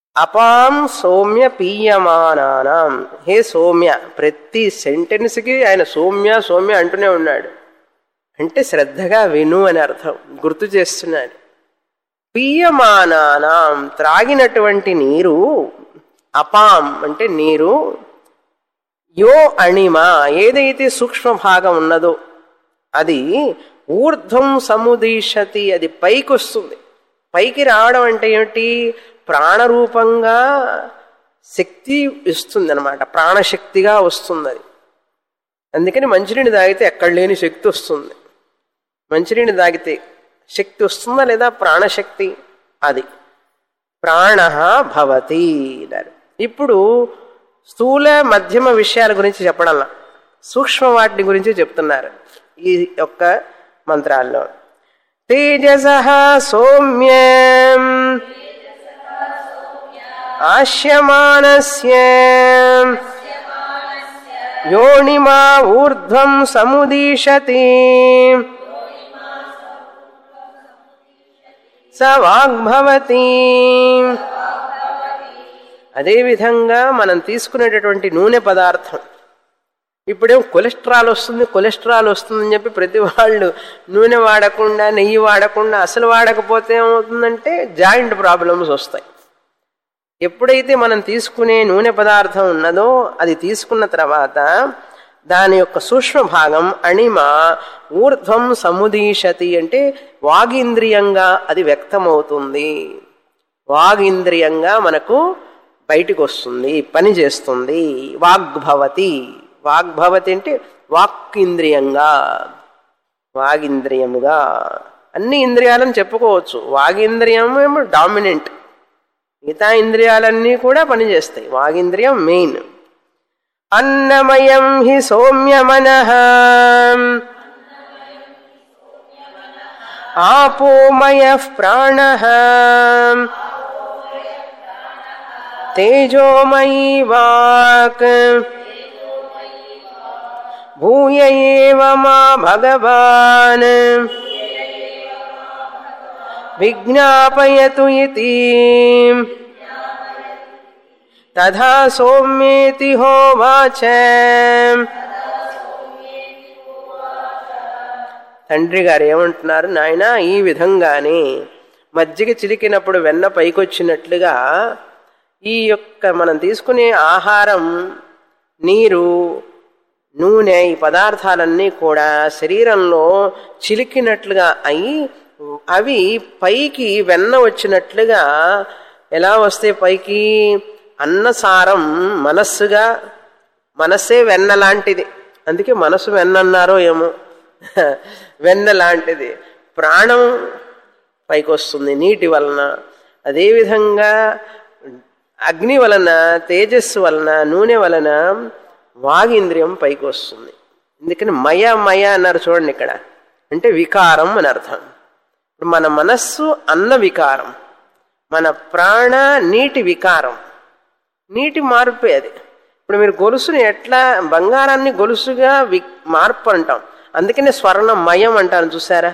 అపాం సౌమ్య పీయమానానాం హే సౌమ్య ప్రతి సెంటెన్స్కి ఆయన సౌమ్య సౌమ్య అంటూనే ఉన్నాడు అంటే శ్రద్ధగా విను అని అర్థం గుర్తు చేస్తున్నాడు పీయమానానాం త్రాగినటువంటి నీరు అపాం అంటే నీరు యో అణిమ ఏదైతే సూక్ష్మ భాగం ఉన్నదో అది ఊర్ధ్వం సముదీషతి అది పైకి వస్తుంది పైకి రావడం అంటే ఏమిటి ప్రాణరూపంగా శక్తి ఇస్తుంది అనమాట ప్రాణశక్తిగా వస్తుంది అది అందుకని మంచినీళ్ళు తాగితే ఎక్కడ లేని శక్తి వస్తుంది మంచినీళ్ళు తాగితే శక్తి వస్తుందా లేదా ప్రాణశక్తి అది ప్రాణ భవతి అన్నారు ఇప్పుడు స్థూల మధ్యమ విషయాల గురించి చెప్పడంలా సూక్ష్మ వాటిని గురించి చెప్తున్నారు ఈ యొక్క మంత్రాల్లో తేజస సౌమ్యం ఆశ్యమానస్య యోనిమా ఊర్ధ్వం సముదీషతి స వాగ్భవతి అదేవిధంగా మనం తీసుకునేటటువంటి నూనె పదార్థం ఇప్పుడేం కొలెస్ట్రాల్ వస్తుంది కొలెస్ట్రాల్ వస్తుందని చెప్పి ప్రతి వాళ్ళు నూనె వాడకుండా నెయ్యి వాడకుండా అసలు వాడకపోతే ఏమవుతుందంటే జాయింట్ ప్రాబ్లమ్స్ వస్తాయి ఎప్పుడైతే మనం తీసుకునే నూనె పదార్థం ఉన్నదో అది తీసుకున్న తర్వాత దాని యొక్క సూక్ష్మ భాగం అణిమ ఊర్ధ్వం సముదీషతి అంటే వాగింద్రియంగా అది వ్యక్తమవుతుంది వాగింద్రియంగా మనకు బయటికి వస్తుంది పని చేస్తుంది వాగ్భవతి వాగ్భవతి అంటే వాక్ ఇంద్రియంగా వాగింద్రియముగా అన్ని ఇంద్రియాలను చెప్పుకోవచ్చు వాగింద్రియం ఏమో డామినెంట్ మిగతా ఇంద్రియాలన్నీ కూడా పనిచేస్తాయి వాగింద్రియం మెయిన్ అన్నమయం హి సౌమ్యమన ఆపోమయ ప్రాణ తేజోమయీ వాక్ భూయ ఏవ మా భగవాన్ విజ్ఞాపయతు ఇతి తథా సౌమ్యేతి హోవాచ తండ్రి గారు ఏమంటున్నారు నాయన ఈ విధంగానే మజ్జిగ చిలికినప్పుడు వెన్న పైకొచ్చినట్లుగా ఈ యొక్క మనం తీసుకునే ఆహారం నీరు నూనె ఈ పదార్థాలన్నీ కూడా శరీరంలో చిలికినట్లుగా అయి అవి పైకి వెన్న వచ్చినట్లుగా ఎలా వస్తే పైకి అన్నసారం మనస్సుగా మనస్సే వెన్న లాంటిది అందుకే మనసు వెన్న అన్నారో ఏమో వెన్న లాంటిది ప్రాణం పైకి వస్తుంది నీటి వలన అదేవిధంగా అగ్ని వలన తేజస్సు వలన నూనె వలన వాగింద్రియం పైకి వస్తుంది ఎందుకని మయ మయ అన్నారు చూడండి ఇక్కడ అంటే వికారం అని అర్థం ఇప్పుడు మన మనస్సు అన్న వికారం మన ప్రాణ నీటి వికారం నీటి మార్పే అది ఇప్పుడు మీరు గొలుసుని ఎట్లా బంగారాన్ని గొలుసుగా వి మార్పు అంటాం అందుకనే స్వర్ణమయం అంటాను చూసారా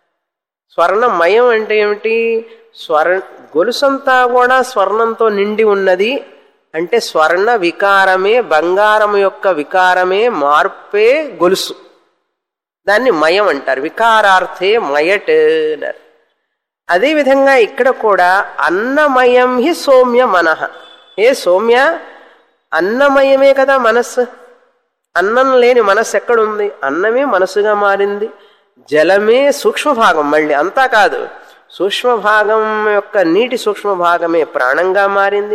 స్వర్ణమయం అంటే ఏమిటి స్వర్ గొలుసంతా కూడా స్వర్ణంతో నిండి ఉన్నది అంటే స్వర్ణ వికారమే బంగారం యొక్క వికారమే మార్పే గొలుసు దాన్ని మయం అంటారు వికారార్థే మయట్ అన్నారు అదేవిధంగా ఇక్కడ కూడా అన్నమయం హి సౌమ్య మనః ఏ సౌమ్య అన్నమయమే కదా మనస్సు అన్నం లేని మనస్సు ఎక్కడుంది అన్నమే మనసుగా మారింది జలమే సూక్ష్మ భాగం మళ్ళీ అంతా కాదు సూక్ష్మ భాగం యొక్క నీటి సూక్ష్మ భాగమే ప్రాణంగా మారింది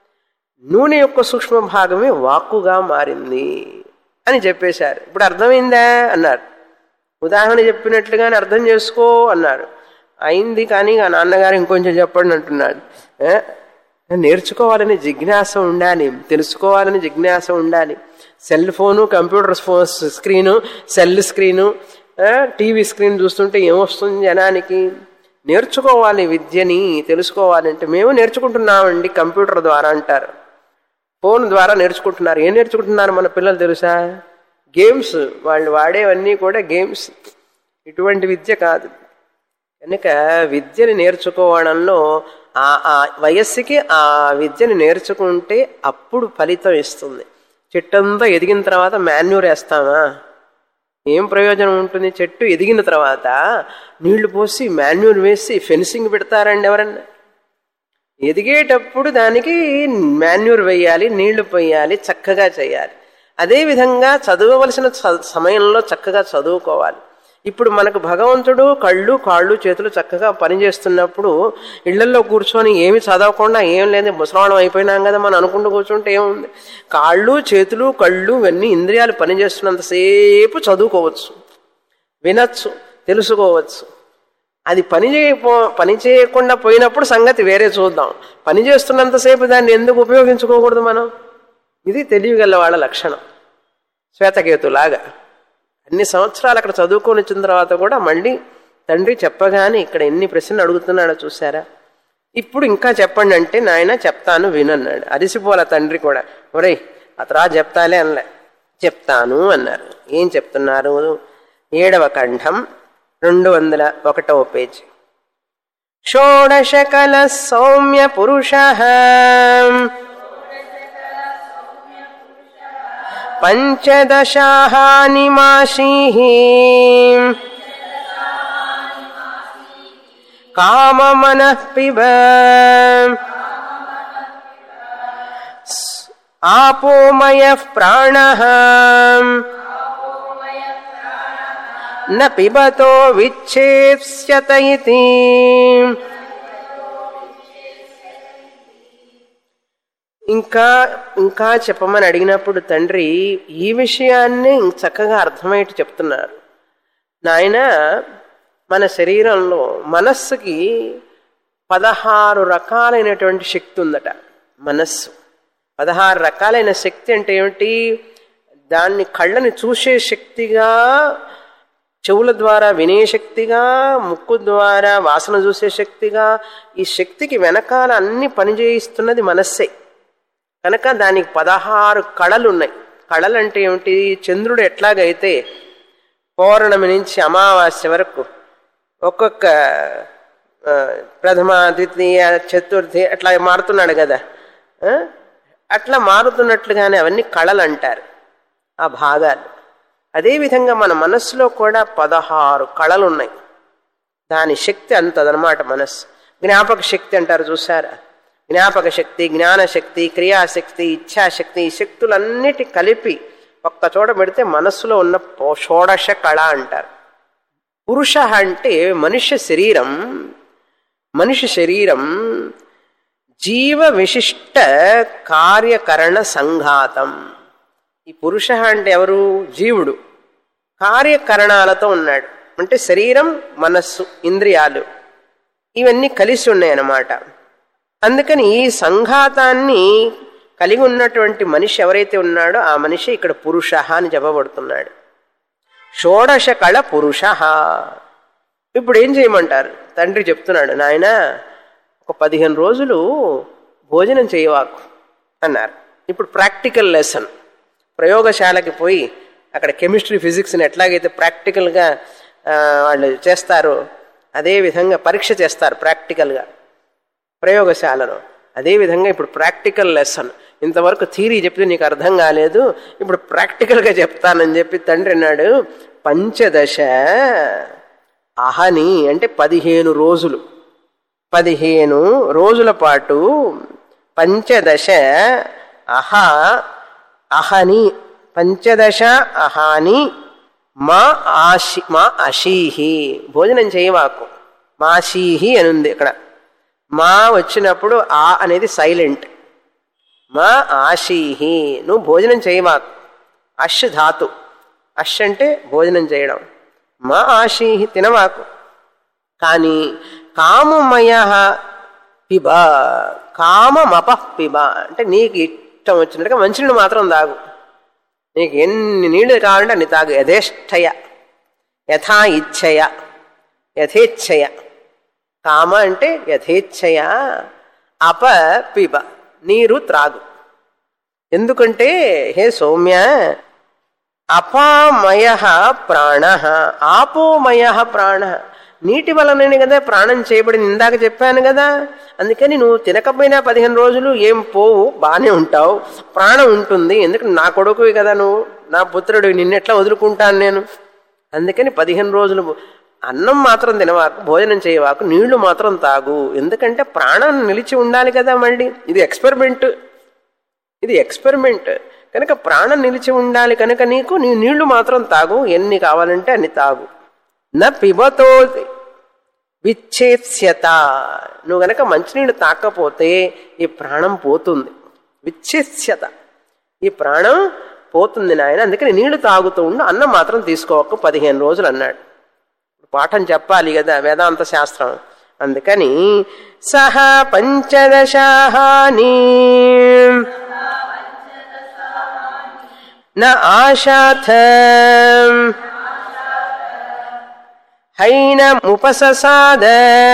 నూనె యొక్క సూక్ష్మ భాగమే వాక్కుగా మారింది అని చెప్పేశారు ఇప్పుడు అర్థమైందా అన్నారు ఉదాహరణ చెప్పినట్లుగానే అర్థం చేసుకో అన్నారు అయింది కానీ ఆ నాన్నగారు ఇంకొంచెం చెప్పండి అంటున్నాడు ఏ? నేర్చుకోవాలని జిజ్ఞాస ఉండాలి తెలుసుకోవాలని జిజ్ఞాస ఉండాలి cell phone computer phone screen cell screen ఆ, టీవీ స్క్రీన్ చూస్తుంటే ఏమొస్తుంది జనానికి నేర్చుకోవాలి విద్యని తెలుసుకోవాలంటే మేము నేర్చుకుంటున్నామండి కంప్యూటర్ ద్వారా అంటారు ఫోన్ ద్వారా నేర్చుకుంటున్నారు ఏం నేర్చుకుంటున్నారు మన పిల్లలు తెలుసా గేమ్స్ వాళ్ళు వాడేవన్నీ కూడా గేమ్స్ ఇటువంటి విద్య కాదు కనుక విద్యని నేర్చుకోవడంలో ఆ ఆ వయస్సుకి ఆ విద్యను నేర్చుకుంటే అప్పుడు ఫలితం ఇస్తుంది చెట్టంతా ఎదిగిన తర్వాత మాన్యూర్ వేస్తామా ఏం ప్రయోజనం ఉంటుంది చెట్టు ఎదిగిన తర్వాత నీళ్లు పోసి మాన్యూర్ వేసి ఫెన్సింగ్ పెడతారండి ఎవరన్నా ఎదిగేటప్పుడు దానికి మాన్యూర్ వేయాలి నీళ్లు పోయాలి చక్కగా చేయాలి అదేవిధంగా చదవవలసిన చ- సమయంలో చక్కగా చదువుకోవాలి ఇప్పుడు మనకు భగవంతుడు కళ్ళు కాళ్ళు చేతులు చక్కగా పనిచేస్తున్నప్పుడు ఇళ్లలో కూర్చొని ఏమి చదవకుండా ఏం లేదు ముసలాడం అయిపోయినాం కదా మనం అనుకుంటూ కూర్చుంటే ఏముంది కాళ్ళు చేతులు కళ్ళు ఇవన్నీ ఇంద్రియాలు పనిచేస్తున్నంతసేపు చదువుకోవచ్చు వినొచ్చు తెలుసుకోవచ్చు అది పని చేయపో పని చేయకుండా పోయినప్పుడు సంగతి వేరే చూద్దాం పని చేస్తున్నంతసేపు దాన్ని ఎందుకు ఉపయోగించుకోకూడదు మనం ఇది తెలియగల వాళ్ళ లక్షణం శ్వేతకేతులాగా అన్ని సంవత్సరాలు అక్కడ చదువుకొని వచ్చిన తర్వాత కూడా మళ్ళీ తండ్రి చెప్పగానే ఇక్కడ ఎన్ని ప్రశ్నలు అడుగుతున్నాడో చూసారా ఇప్పుడు ఇంకా చెప్పండి అంటే నాయన చెప్తాను వినన్నాడు అరిసిపోల తండ్రి కూడా ఒరేయ్ అతరా చెప్తాలే అనలే చెప్తాను అన్నారు ఏం చెప్తున్నారు ఏడవ కంఠం రెండు వందల ఒకటవ పేజీ షోడశకల సౌమ్య పురుష పంచదశాహానిమాశీః కామమనః పిబ ఆపోమయః ప్రాణः న పిబతో విచ్ఛేత్స్యత ఇతి ఇంకా ఇంకా చెప్పమని అడిగినప్పుడు తండ్రి ఈ విషయాన్ని చక్కగా అర్థమయ్యేట్టు చెప్తున్నారు నాయన మన శరీరంలో మనస్సుకి పదహారు రకాలైనటువంటి శక్తి ఉందట మనస్సు పదహారు రకాలైన శక్తి అంటే ఏమిటి దాన్ని కళ్ళని చూసే శక్తిగా చెవుల ద్వారా వినే శక్తిగా ముక్కు ద్వారా వాసన చూసే శక్తిగా ఈ శక్తికి వెనకాల అన్ని పనిచేయిస్తున్నది మనస్సే కనుక దానికి పదహారు కళలు ఉన్నాయి కళలు అంటే ఏమిటి చంద్రుడు ఎట్లాగైతే పౌర్ణమి నుంచి అమావాస్య వరకు ఒక్కొక్క ఆ, ప్రథమ ద్వితీయ చతుర్థి అట్లా మారుతున్నాడు కదా ఆ? అట్లా మారుతున్నట్లుగానే అవన్నీ కళలు అంటారు ఆ భాగాలు అదేవిధంగా మన మనస్సులో కూడా పదహారు కళలు ఉన్నాయి దాని శక్తి అంతదనమాట మనస్సు జ్ఞాపక శక్తి అంటారు చూసారా జ్ఞాపక శక్తి జ్ఞానశక్తి క్రియాశక్తి ఇచ్ఛాశక్తి ఈ శక్తులన్నిటి కలిపి ఒక్క చోట పెడితే మనస్సులో ఉన్న పో- షోడశ కళ అంటారు పురుష అంటే మనుష్య శరీరం మనిషి శరీరం జీవ విశిష్ట కార్యకరణ సంఘాతం ఈ పురుష అంటే ఎవరు జీవుడు కార్యకరణాలతో ఉన్నాడు అంటే శరీరం మనస్సు ఇంద్రియాలు ఇవన్నీ కలిసి ఉన్నాయన్నమాట అందుకని ఈ సంఘాతాన్ని కలిగి ఉన్నటువంటి మనిషి ఎవరైతే ఉన్నాడో ఆ మనిషి ఇక్కడ పురుష అని చెప్పబడుతున్నాడు షోడశ కళ పురుష ఇప్పుడు ఏం చేయమంటారు తండ్రి చెప్తున్నాడు నాయన ఒక పదిహేను రోజులు భోజనం చేయవాకు అన్నారు ఇప్పుడు ప్రాక్టికల్ లెసన్ ప్రయోగశాలకి పోయి అక్కడ కెమిస్ట్రీ ఫిజిక్స్ని ఎట్లాగైతే ప్రాక్టికల్గా ఆ, వాళ్ళు చేస్తారో అదే విధంగా పరీక్ష చేస్తారు ప్రాక్టికల్గా ప్రయోగశాలలో అదేవిధంగా ఇప్పుడు ప్రాక్టికల్ లెసన్ ఇంతవరకు థీరీ చెప్తే నీకు అర్థం కాలేదు ఇప్పుడు ప్రాక్టికల్గా చెప్తానని చెప్పి తండ్రి అన్నాడు పంచదశ అహని అంటే పదిహేను రోజులు పదిహేను రోజుల పాటు పంచదశ అహ అహని పంచదశ అహాని మా ఆశి మా అషీహి భోజనం చేయవాకు మాషీహి అని ఉంది ఇక్కడ మా వచ్చినప్పుడు ఆ అనేది సైలెంట్ మా ఆశీహి నువ్వు భోజనం చేయవాకు అష్ ధాతు అష్ అంటే భోజనం చేయడం మా ఆశీహి తినవాకు కానీ కామమయ పిబ కామమప పిబ అంటే నీకు ఇష్టం వచ్చినట్టుగా మంచినీళ్ళు మాత్రం తాగు నీకు ఎన్ని నీళ్లు కావాలంటే అన్ని తాగు యథేష్టయ యథా ఇచ్ఛయ యథేచ్ఛయ కామ అంటే యథేచ్ఛయ అప పిబ నీరు త్రాగు ఎందుకంటే హే సౌమ్య అపామయ ప్రాణ ఆపోమయ ప్రాణ నీటి వలననే కదా ప్రాణం చేయబడింది ఇందాక చెప్పాను కదా అందుకని నువ్వు తినకపోయినా పదిహేను రోజులు ఏం పోవు బాగానే ఉంటావు ప్రాణం ఉంటుంది ఎందుకంటే నా కొడుకువి కదా నువ్వు నా పుత్రుడు నిన్నెట్లా వదులుకుంటాను నేను అందుకని పదిహేను రోజులు అన్నం మాత్రం తినవాకు భోజనం చేయవాకు నీళ్లు మాత్రం తాగు ఎందుకంటే ప్రాణం నిలిచి ఉండాలి కదా మళ్ళీ ఇది ఎక్స్పెరిమెంట్ ఇది ఎక్స్పెరిమెంట్ కనుక ప్రాణం నిలిచి ఉండాలి కనుక నీకు నీ నీళ్లు మాత్రం తాగు ఎన్ని కావాలంటే అన్ని తాగు నా పిబతో విచ్ఛేత్స్యత నువ్వు గనక మంచినీళ్ళు తాకపోతే ఈ ప్రాణం పోతుంది విచ్ఛేత్స్యత ఈ ప్రాణం పోతుంది నాయన అందుకని నీళ్లు తాగుతూ ఉండు అన్నం మాత్రం తీసుకోక పదిహేను రోజులు అన్నాడు పాఠం చెప్పాలి కదా వేదాంత శాస్త్రం అందుకని సహ పంచదశాహాని న ఆశాథ హైనముపససాద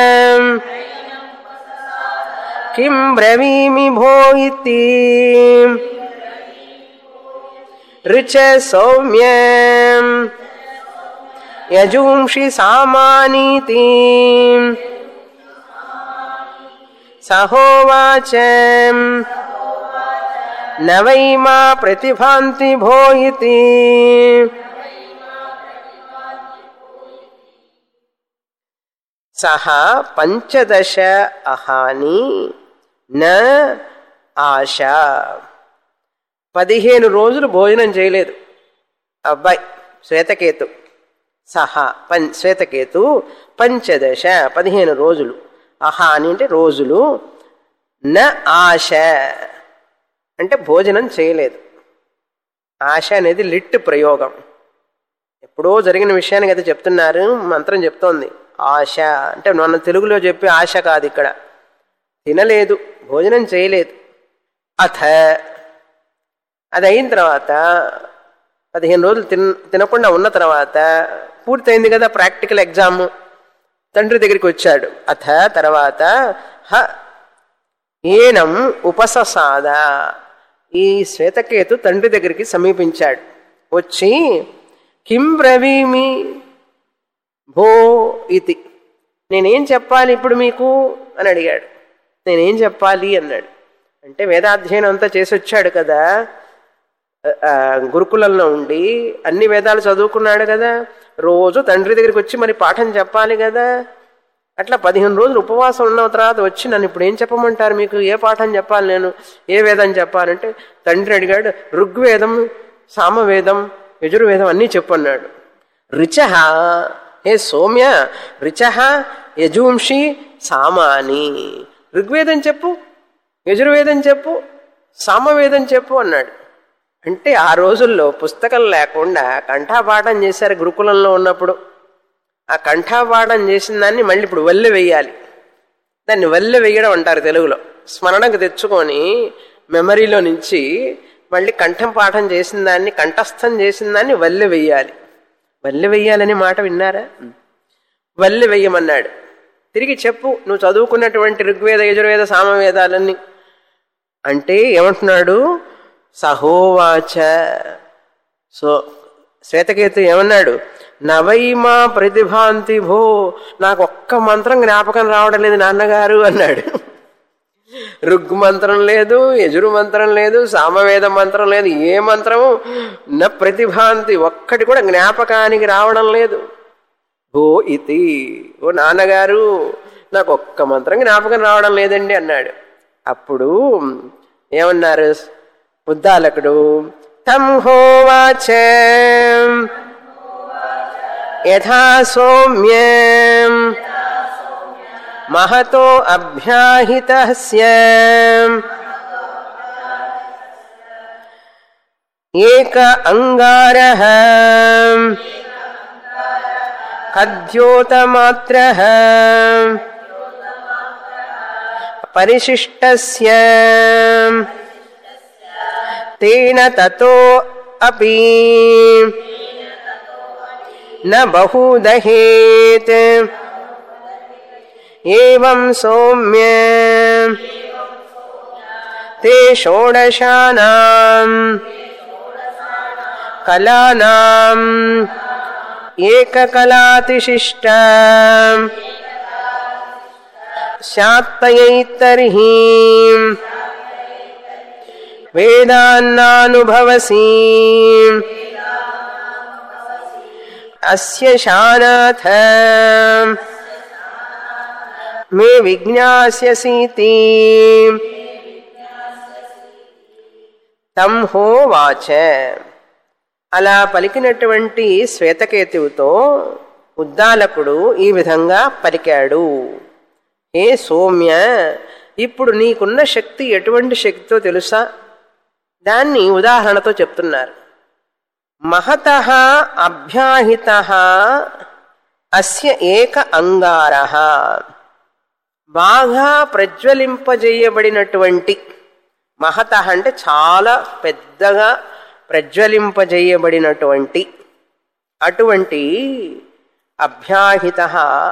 కిం బ్రవీమి భో ఇతి రుచ సౌమ్యం యజూంషి సామానీతి సహోవాచ న వై మా ప్రతిభాంతి భో ఇతి సహ పంచదశ అహాని న ఆశ పదిహేను రోజులు భోజనం చేయలేదు అబ్బాయి శ్వేతకేతు సహా పం శ్వేతకేతు పంచదశ పదిహేను రోజులు అహాని అంటే రోజులు న ఆశ అంటే భోజనం చేయలేదు ఆశ అనేది లిట్ ప్రయోగం ఎప్పుడో జరిగిన విషయాన్ని కదా చెప్తున్నారు మంత్రం చెప్తోంది ఆశ అంటే మన తెలుగులో చెప్పే ఆశ కాదు ఇక్కడ తినలేదు భోజనం చేయలేదు అథ అది అయిన తర్వాత పదిహేను రోజులు తిన తినకుండా ఉన్న తర్వాత పూర్తయింది కదా ప్రాక్టికల్ ఎగ్జామ్ తండ్రి దగ్గరికి వచ్చాడు అథ తర్వాత హ ఏనం ఉపససాద ఈ శ్వేతకేతు తండ్రి దగ్గరికి సమీపించాడు వచ్చి కిం బ్రవీమి భో ఇతి నేనేం చెప్పాలి ఇప్పుడు మీకు అని అడిగాడు నేనేం చెప్పాలి అన్నాడు అంటే వేదాధ్యయనం అంతా చేసి వచ్చాడు కదా ఆ, గురుకులంలో ఉండి అన్ని వేదాలు చదువుకున్నాడు కదా రోజు తండ్రి దగ్గరికి వచ్చి మరి పాఠం చెప్పాలి కదా అట్లా పదిహేను రోజులు ఉపవాసం ఉన్న తర్వాత వచ్చి నన్ను ఇప్పుడు ఏం చెప్పమంటారు మీకు ఏ పాఠం చెప్పాలి నేను ఏ వేదం చెప్పాలంటే తండ్రి అడిగాడు ఋగ్వేదం సామవేదం యజుర్వేదం అన్నీ చెప్పన్నాడు రుచ హే సౌమ్య రుచ యజూంషి సామాని ఋగ్వేదం చెప్పు యజుర్వేదం చెప్పు సామవేదం చెప్పు అన్నాడు అంటే ఆ రోజుల్లో పుస్తకం లేకుండా కంఠాపాఠం చేశారు గురుకులంలో ఉన్నప్పుడు ఆ కంఠాపాఠం చేసిన దాన్ని మళ్ళీ ఇప్పుడు వల్లె వేయాలి దాన్ని వల్లె వేయడం అంటారు తెలుగులో స్మరణకు తెచ్చుకొని మెమరీలో నుంచి మళ్ళీ కంఠం పాఠం చేసిన దాన్ని కంఠస్థం చేసిన దాన్ని వల్లె వెయ్యాలి వల్లె వెయ్యాలనే మాట విన్నారా వల్లె వెయ్యమన్నాడు తిరిగి చెప్పు నువ్వు చదువుకున్నటువంటి ఋగ్వేద యజుర్వేద సామవేదాలన్నీ అంటే ఏమంటున్నాడు సహోవాచ సో శ్వేతకేతు ఏమన్నాడు నవైమా ప్రతిభాంతి భో నాకు ఒక్క మంత్రం జ్ఞాపకం రావడం లేదు నాన్నగారు అన్నాడు ఋగ్ మంత్రం లేదు యజురు మంత్రం లేదు సామవేద మంత్రం లేదు ఏ మంత్రము న ప్రతిభాంతి ఒక్కటి కూడా జ్ఞాపకానికి రావడం లేదు భో ఇతి ఓ నాన్నగారు నాకు ఒక్క మంత్రం జ్ఞాపకం రావడం లేదండి అన్నాడు అప్పుడు ఏమన్నారు ఉద్దాలకుడు తం హోవాచ యథా సౌమ్యం మహతో అభ్యాహిత ఏక అంగార ఖద్యోతమాత్ర పరిశిష్టస్య తేన తతో అపి న బహుదహేత్ ఏవం సౌమ్య ते షోడశానాం కళానాం ఏకకలాతిశిష్ట శాత్తయైతర్హి వేదాన్నానుభవసి అస్య శానాథ మే విజ్ఞాస్యసీతి తం హోవాచ అలా పలికినటువంటి శ్వేతకేతువుతో ఉద్దాలకుడు ఈ విధంగా పలికాడు ఏ సౌమ్య ఇప్పుడు నీకున్న శక్తి ఎటువంటి శక్తితో తెలుసా దాన్ని ఉదాహరణతో చెప్తున్నారు మహత అభ్యాహిత అస్య ఏక అంగార బాగా ప్రజ్వలింపజేయబడినటువంటి మహత అంటే చాలా పెద్దగా ప్రజ్వలింపజేయబడినటువంటి అటువంటి అభ్యాహిత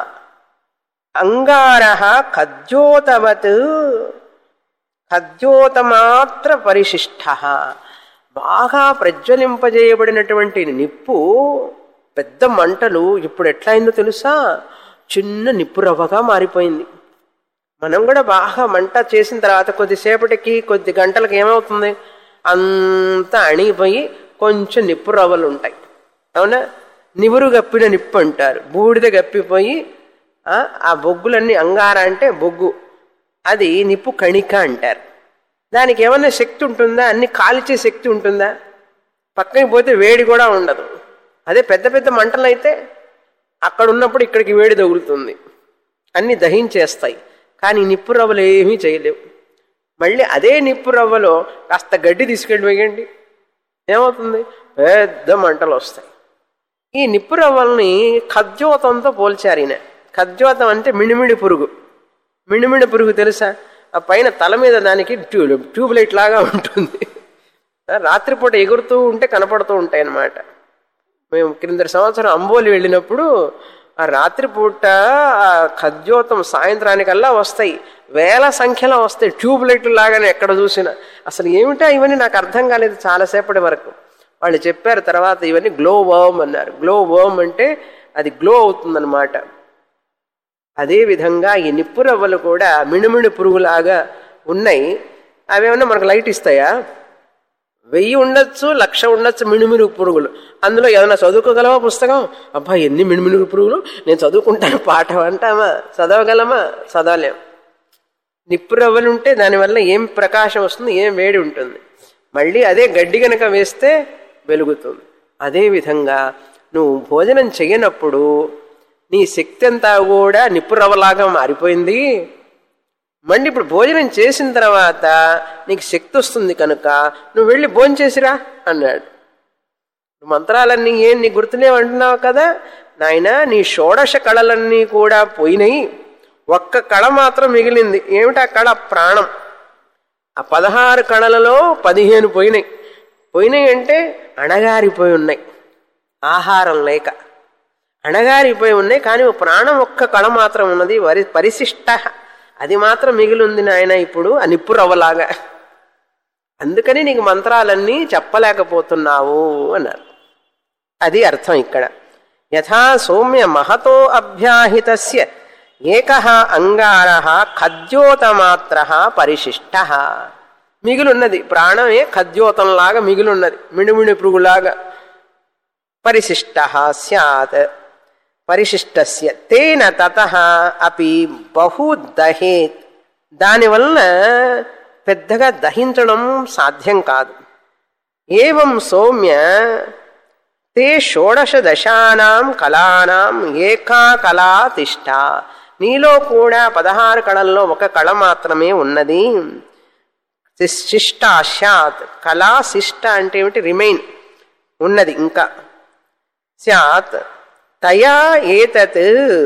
అంగార ఖద్యోతవత్ ఖద్యోతమాత్ర పరిశిష్ట బాగా ప్రజ్వలింపజేయబడినటువంటి నిప్పు పెద్ద మంటలు ఇప్పుడు ఎట్లా అయిందో తెలుసా చిన్న నిప్పు రవ్వగా మారిపోయింది మనం కూడా బాగా మంట చేసిన తర్వాత కొద్దిసేపటికి కొద్ది గంటలకు ఏమవుతుంది అంతా అణిగిపోయి కొంచెం నిప్పు రవ్వలు ఉంటాయి అవునా నివురు గప్పిన నిప్పు అంటారు బూడిద గప్పిపోయి ఆ బొగ్గులన్నీ అంగార అంటే బొగ్గు అది నిప్పు కణిక అంటారు దానికి ఏమన్నా శక్తి ఉంటుందా అన్ని కాల్చే శక్తి ఉంటుందా పక్కకి పోతే వేడి కూడా ఉండదు అదే పెద్ద పెద్ద మంటలు అయితే అక్కడ ఉన్నప్పుడు ఇక్కడికి వేడి తగులుతుంది అన్ని దహించేస్తాయి కానీ నిప్పు రవ్వలు ఏమీ చేయలేవు మళ్ళీ అదే నిప్పు రవ్వలో కాస్త గడ్డి తీసుకెళ్ళి వేయండి ఏమవుతుంది పెద్ద మంటలు వస్తాయి ఈ నిప్పు రవ్వల్ని ఖద్యోతంతో పోల్చారు ఈయన ఖద్యోతం అంటే మిణిమిడి పురుగు మిణిమిడి పురుగు తెలుసా ఆ పైన తల మీద దానికి ట్యూబ్ ట్యూబ్ లైట్ లాగా ఉంటుంది రాత్రిపూట ఎగురుతూ ఉంటే కనపడుతూ ఉంటాయి అన్నమాట మేము క్రింద సంవత్సరం అంబోలి వెళ్ళినప్పుడు ఆ రాత్రిపూట ఆ ఖద్యోతం సాయంత్రానికల్లా వస్తాయి వేల సంఖ్యలో వస్తాయి ట్యూబ్ లైట్లు లాగానే ఎక్కడ చూసినా అసలు ఏమిటా ఇవన్నీ నాకు అర్థం కాలేదు చాలాసేపటి వరకు వాళ్ళు చెప్పారు తర్వాత ఇవన్నీ గ్లో వర్మ్ అన్నారు గ్లో వర్మ్ అంటే అది గ్లో అవుతుందన్నమాట అదేవిధంగా ఈ నిప్పు రవ్వలు కూడా మిణుమిణి పురుగులాగా ఉన్నాయి అవేమన్నా మనకు లైట్ ఇస్తాయా వెయ్యి ఉండొచ్చు లక్ష ఉండొచ్చు మిణుమిరుగు పురుగులు అందులో ఏదైనా చదువుకోగలవా పుస్తకం అబ్బా ఎన్ని మిణుమిరుగు పురుగులు నేను చదువుకుంటాను పాట అంటామా చదవగలమా చదవలేం నిప్పు రవ్వలు ఉంటే దానివల్ల ఏం ప్రకాశం వస్తుంది ఏం వేడి ఉంటుంది మళ్ళీ అదే గడ్డి గనక వేస్తే వెలుగుతుంది అదేవిధంగా నువ్వు భోజనం చేయనప్పుడు నీ శక్తి అంతా కూడా నిప్పు రవ్వలాగా మారిపోయింది మళ్ళీ ఇప్పుడు భోజనం చేసిన తర్వాత నీకు శక్తి వస్తుంది కనుక నువ్వు వెళ్ళి భోజనం చేసిరా అన్నాడు మంత్రాలన్నీ ఏం నీ గుర్తులేవు అంటున్నావు కదా నాయన నీ షోడశ కళలన్నీ కూడా పోయినాయి ఒక్క కళ మాత్రం మిగిలింది ఏమిటి ఆ కళ ప్రాణం ఆ పదహారు కళలలో పదిహేను పోయినాయి పోయినాయి అంటే అణగారిపోయి ఉన్నాయి ఆహారం లేక అణగారిపోయి ఉన్నాయి కానీ ప్రాణం ఒక్క కళ మాత్రం ఉన్నది వరి పరిశిష్ట అది మాత్రం మిగిలి ఉంది నాయన ఇప్పుడు ఆ నిప్పు రవ్వలాగా అందుకని నీకు మంత్రాలన్నీ చెప్పలేకపోతున్నావు అన్నారు అది అర్థం ఇక్కడ యథా సౌమ్య మహతో అభ్యాహితస్య ఏక అంగార ఖద్యోతమాత్ర పరిశిష్ట మిగిలున్నది ప్రాణమే ఖద్యోతంలాగా మిగిలున్నది మిణుమిణి పురుగులాగా పరిశిష్ట సత్ పరిశిష్టస్య తేన తత అపి బహు దహేత్ దానివలన పెద్దగా దహించడం సాధ్యం కాదు ఏవం సౌమ్య తే షోడశ దశానాం కళానాం ఏకా కళా తిష్ట నీలో కూడా పదహారు కళల్లో ఒక కళ మాత్రమే ఉన్నది శిష్ట స్యాత్ కళా శిష్ట అంటే ఏమిటి రిమైన్ ఉన్నది ఇంకా స్యాత్ తయా ఏతత్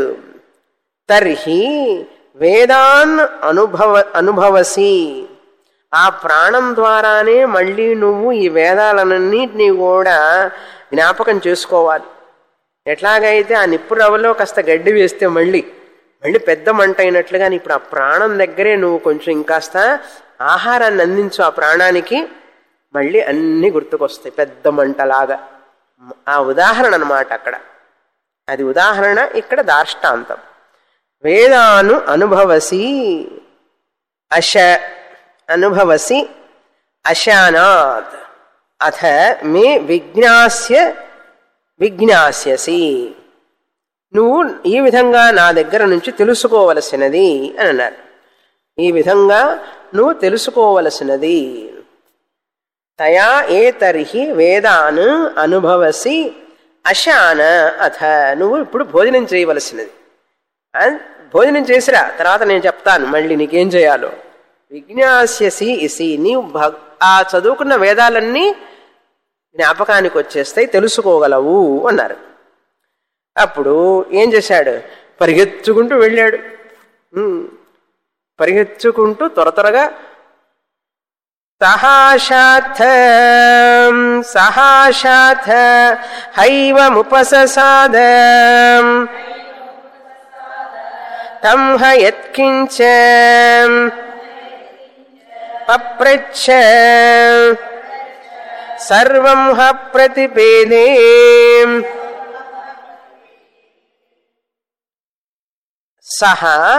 తర్హి వేదాన్ అనుభవ అనుభవసి ఆ ప్రాణం ద్వారానే మళ్ళీ నువ్వు ఈ వేదాలన్నింటినీ కూడా జ్ఞాపకం చేసుకోవాలి ఎట్లాగైతే ఆ నిప్పు రవ్వలో కాస్త గడ్డి వేస్తే మళ్ళీ మళ్ళీ పెద్ద మంట అయినట్లుగా ఇప్పుడు ఆ ప్రాణం దగ్గరే నువ్వు కొంచెం ఇంకాస్త ఆహారాన్ని అందించు ఆ ప్రాణానికి మళ్ళీ అన్నీ గుర్తుకొస్తాయి పెద్ద మంటలాగా ఆ ఉదాహరణ అనమాట అక్కడ అది ఉదాహరణ ఇక్కడ దార్ష్టాంతం వేదాను అనుభవసి అశ అనుభవసి అశానాత్ అథ మే విజ్ఞాస్య విజ్ఞాస్యసి నువ్వు ఈ విధంగా నా దగ్గర నుంచి తెలుసుకోవలసినది అని అన్నారు ఈ విధంగా నువ్వు తెలుసుకోవలసినది తయా ఏతర్హి వేదాన్ అనుభవసి అశాన అథ నువ్వు ఇప్పుడు భోజనం చేయవలసినది ఆ, భోజనం చేసిరా తర్వాత నేను చెప్తాను మళ్ళీ నీకేం చేయాలో విజ్ఞాస్యసి ఇసి నీవు భగ్ ఆ చదువుకున్న వేదాలన్నీ జ్ఞాపకానికి వచ్చేస్తాయి తెలుసుకోగలవు అన్నారు అప్పుడు ఏం చేశాడు పరిగెత్తుకుంటూ వెళ్ళాడు ఉమ్, పరిగెత్తుకుంటూ త్వర త్వరగా సహాశాథ సహాశాథ హైవముపససాద తం హ యత్కించ పప్రచ్ఛ సర్వం హ ప్రతిపేదే సహ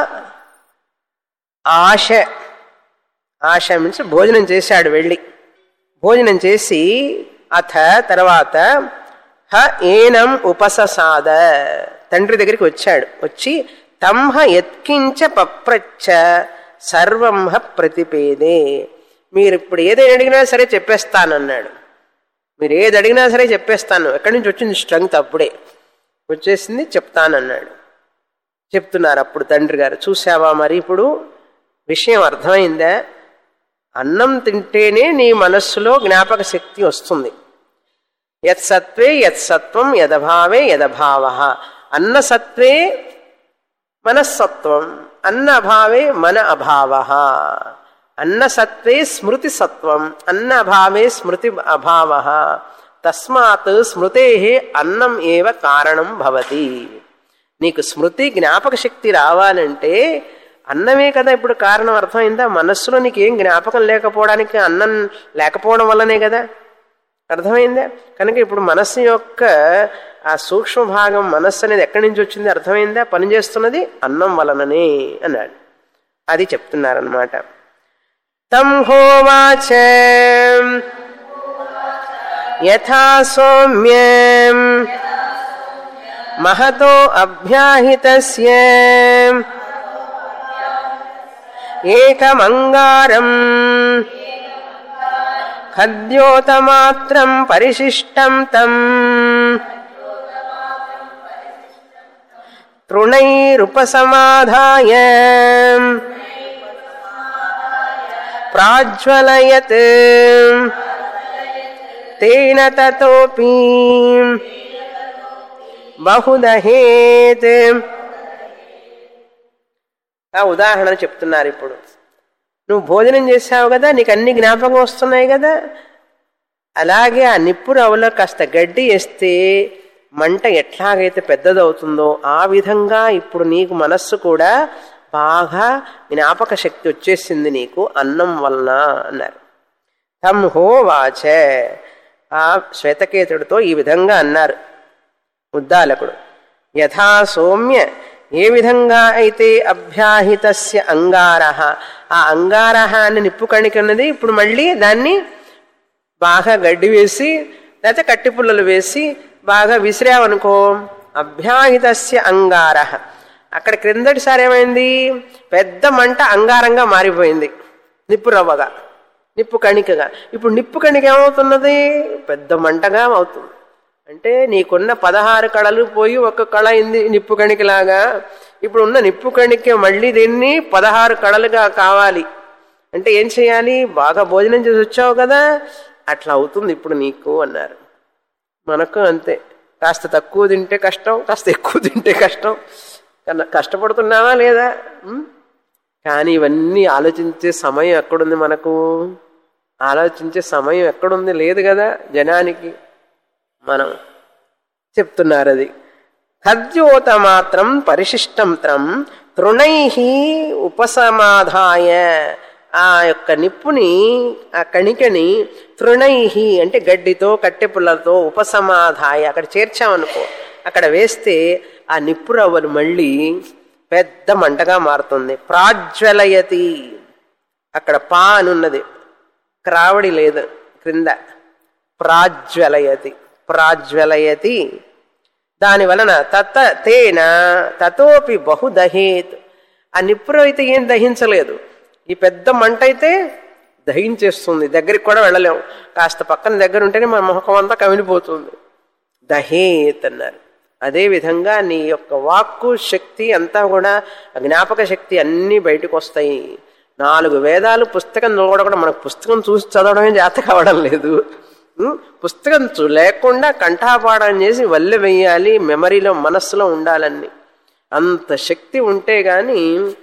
ఆశ ఆశ మీన్స్ భోజనం చేశాడు వెళ్ళి భోజనం చేసి అథ తర్వాత హ ఏనం ఉపససాద తండ్రి దగ్గరికి వచ్చాడు వచ్చి తంహ యత్కించ పప్రచ్చ సర్వం హ ప్రతిపేదే మీరు ఇప్పుడు ఏదైనా అడిగినా సరే చెప్పేస్తానన్నాడు మీరు ఏది అడిగినా సరే చెప్పేస్తాను ఎక్కడి నుంచి వచ్చింది స్ట్రెంగ్త్ అప్పుడే వచ్చేసింది చెప్తానన్నాడు చెప్తున్నారు అప్పుడు తండ్రి గారు చూసావా మరి ఇప్పుడు విషయం అర్థమైందా అన్నం తింటేనే నీ మనస్సులో జ్ఞాపక శక్తి వస్తుంది యత్సత్వే యత్సత్వం యదభావే యదభావ అన్న సత్వే మనస్సత్వం అన్న అభావే మన అభావ అన్న సత్వే స్మృతి సత్వం అన్న అభావే స్మృతి అభావ తస్మాత్ స్మృతే అన్నం ఏవ కారణం భవతి నీకు స్మృతి జ్ఞాపక శక్తి రావాలంటే అన్నమే కదా ఇప్పుడు కారణం అర్థమైందా మనస్సులో నీకు ఏం జ్ఞాపకం లేకపోవడానికి అన్నం లేకపోవడం వల్లనే కదా అర్థమైందా కనుక ఇప్పుడు మనస్సు యొక్క ఆ సూక్ష్మ భాగం మనస్సు అనేది ఎక్కడి నుంచి వచ్చింది అర్థమైందా పనిచేస్తున్నది అన్నం వలననే అన్నాడు అది చెప్తున్నారనమాట తం హోవాచ యథా సౌమ్యం మహతో అభ్యాహితస్య ఏకమంగారం ఖద్యోతమాత్రం పరిశిష్టం తం తృణైరుపసమాధాయ ప్రాజ్వలయత్ తేన తతోపి బహుదహేత్ ఆ ఉదాహరణ చెప్తున్నారు ఇప్పుడు నువ్వు భోజనం చేసావు కదా నీకు అన్ని జ్ఞాపకం వస్తున్నాయి కదా అలాగే ఆ నిప్పు రవ్వలో కాస్త గడ్డి వేస్తే మంట ఎట్లాగైతే పెద్దదవుతుందో ఆ విధంగా ఇప్పుడు నీకు మనస్సు కూడా బాగా జ్ఞాపక శక్తి వచ్చేసింది నీకు అన్నం వలన అన్నారు తం హో వాచే ఆ శ్వేతకేతుడితో ఈ విధంగా అన్నారు ఉద్దాలకుడు యథా సౌమ్య ఏ విధంగా అయితే అభ్యాహితస్య అంగార ఆ అంగార అని నిప్పు కణికన్నది ఇప్పుడు మళ్ళీ దాన్ని బాగా గడ్డి వేసి లేకపోతే కట్టి పుల్లలు వేసి బాగా విసిరావనుకో అభ్యాహితస్య అంగార అక్కడ క్రిందటిసారి ఏమైంది పెద్ద మంట అంగారంగా మారిపోయింది నిప్పు రవ్వగా నిప్పు కణికగా ఇప్పుడు నిప్పు కణిక ఏమవుతున్నది పెద్ద మంటగా అవుతుంది అంటే నీకున్న పదహారు కళలు పోయి ఒక కళ అయింది నిప్పు కణికలాగా ఇప్పుడు ఉన్న నిప్పు కణిక మళ్ళీ దీన్ని పదహారు కళలుగా కావాలి అంటే ఏం చేయాలి బాగా భోజనం చేసి వచ్చావు కదా అట్లా అవుతుంది ఇప్పుడు నీకు అన్నారు మనకు అంతే కాస్త తక్కువ తింటే కష్టం కాస్త ఎక్కువ తింటే కష్టం కన్నా కష్టపడుతున్నావా లేదా ఉం? కానీ ఇవన్నీ ఆలోచించే సమయం ఎక్కడుంది మనకు ఆలోచించే సమయం ఎక్కడుంది లేదు కదా జనానికి మనం చెప్తున్నారు అది ఖద్యోత మాత్రం పరిశిష్టం త్రం తృణై ఉపసమాధాయ ఆ యొక్క నిప్పుని ఆ కణికని తృణై అంటే గడ్డితో కట్టె పుల్లలతో ఉపసమాధాయ అక్కడ చేర్చామనుకో అక్కడ వేస్తే ఆ నిప్పు రవ్వలు మళ్ళీ పెద్ద మంటగా మారుతుంది ప్రాజ్వలయతి అక్కడ పా అని ఉన్నది క్రావడి లేదు క్రింద ప్రాజ్వలయతి ప్రాజ్వలయతి దాని వలన తత తేన తతోపి బహు దహేత్ ఆ నిప్పురు అయితే ఏం దహించలేదు ఈ పెద్ద మంట అయితే దహించేస్తుంది దగ్గరికి కూడా వెళ్ళలేము కాస్త పక్కన దగ్గర ఉంటేనే మన ముఖం అంతా కమిలిపోతుంది దహేత్ అన్నారు అదేవిధంగా నీ యొక్క వాక్కు శక్తి అంతా కూడా జ్ఞాపక శక్తి అన్నీ బయటకు వస్తాయి నాలుగు వేదాలు పుస్తకం చదవడం కూడా మనకు పుస్తకం చూసి చదవడమే జాత కావడం లేదు ఉం? పుస్తకం చూ- లేకుండా కంఠాపాఠం చేసి వల్లె వెయ్యాలి మెమరీలో మనస్సులో ఉండాలన్నీ అంత శక్తి ఉంటే గాని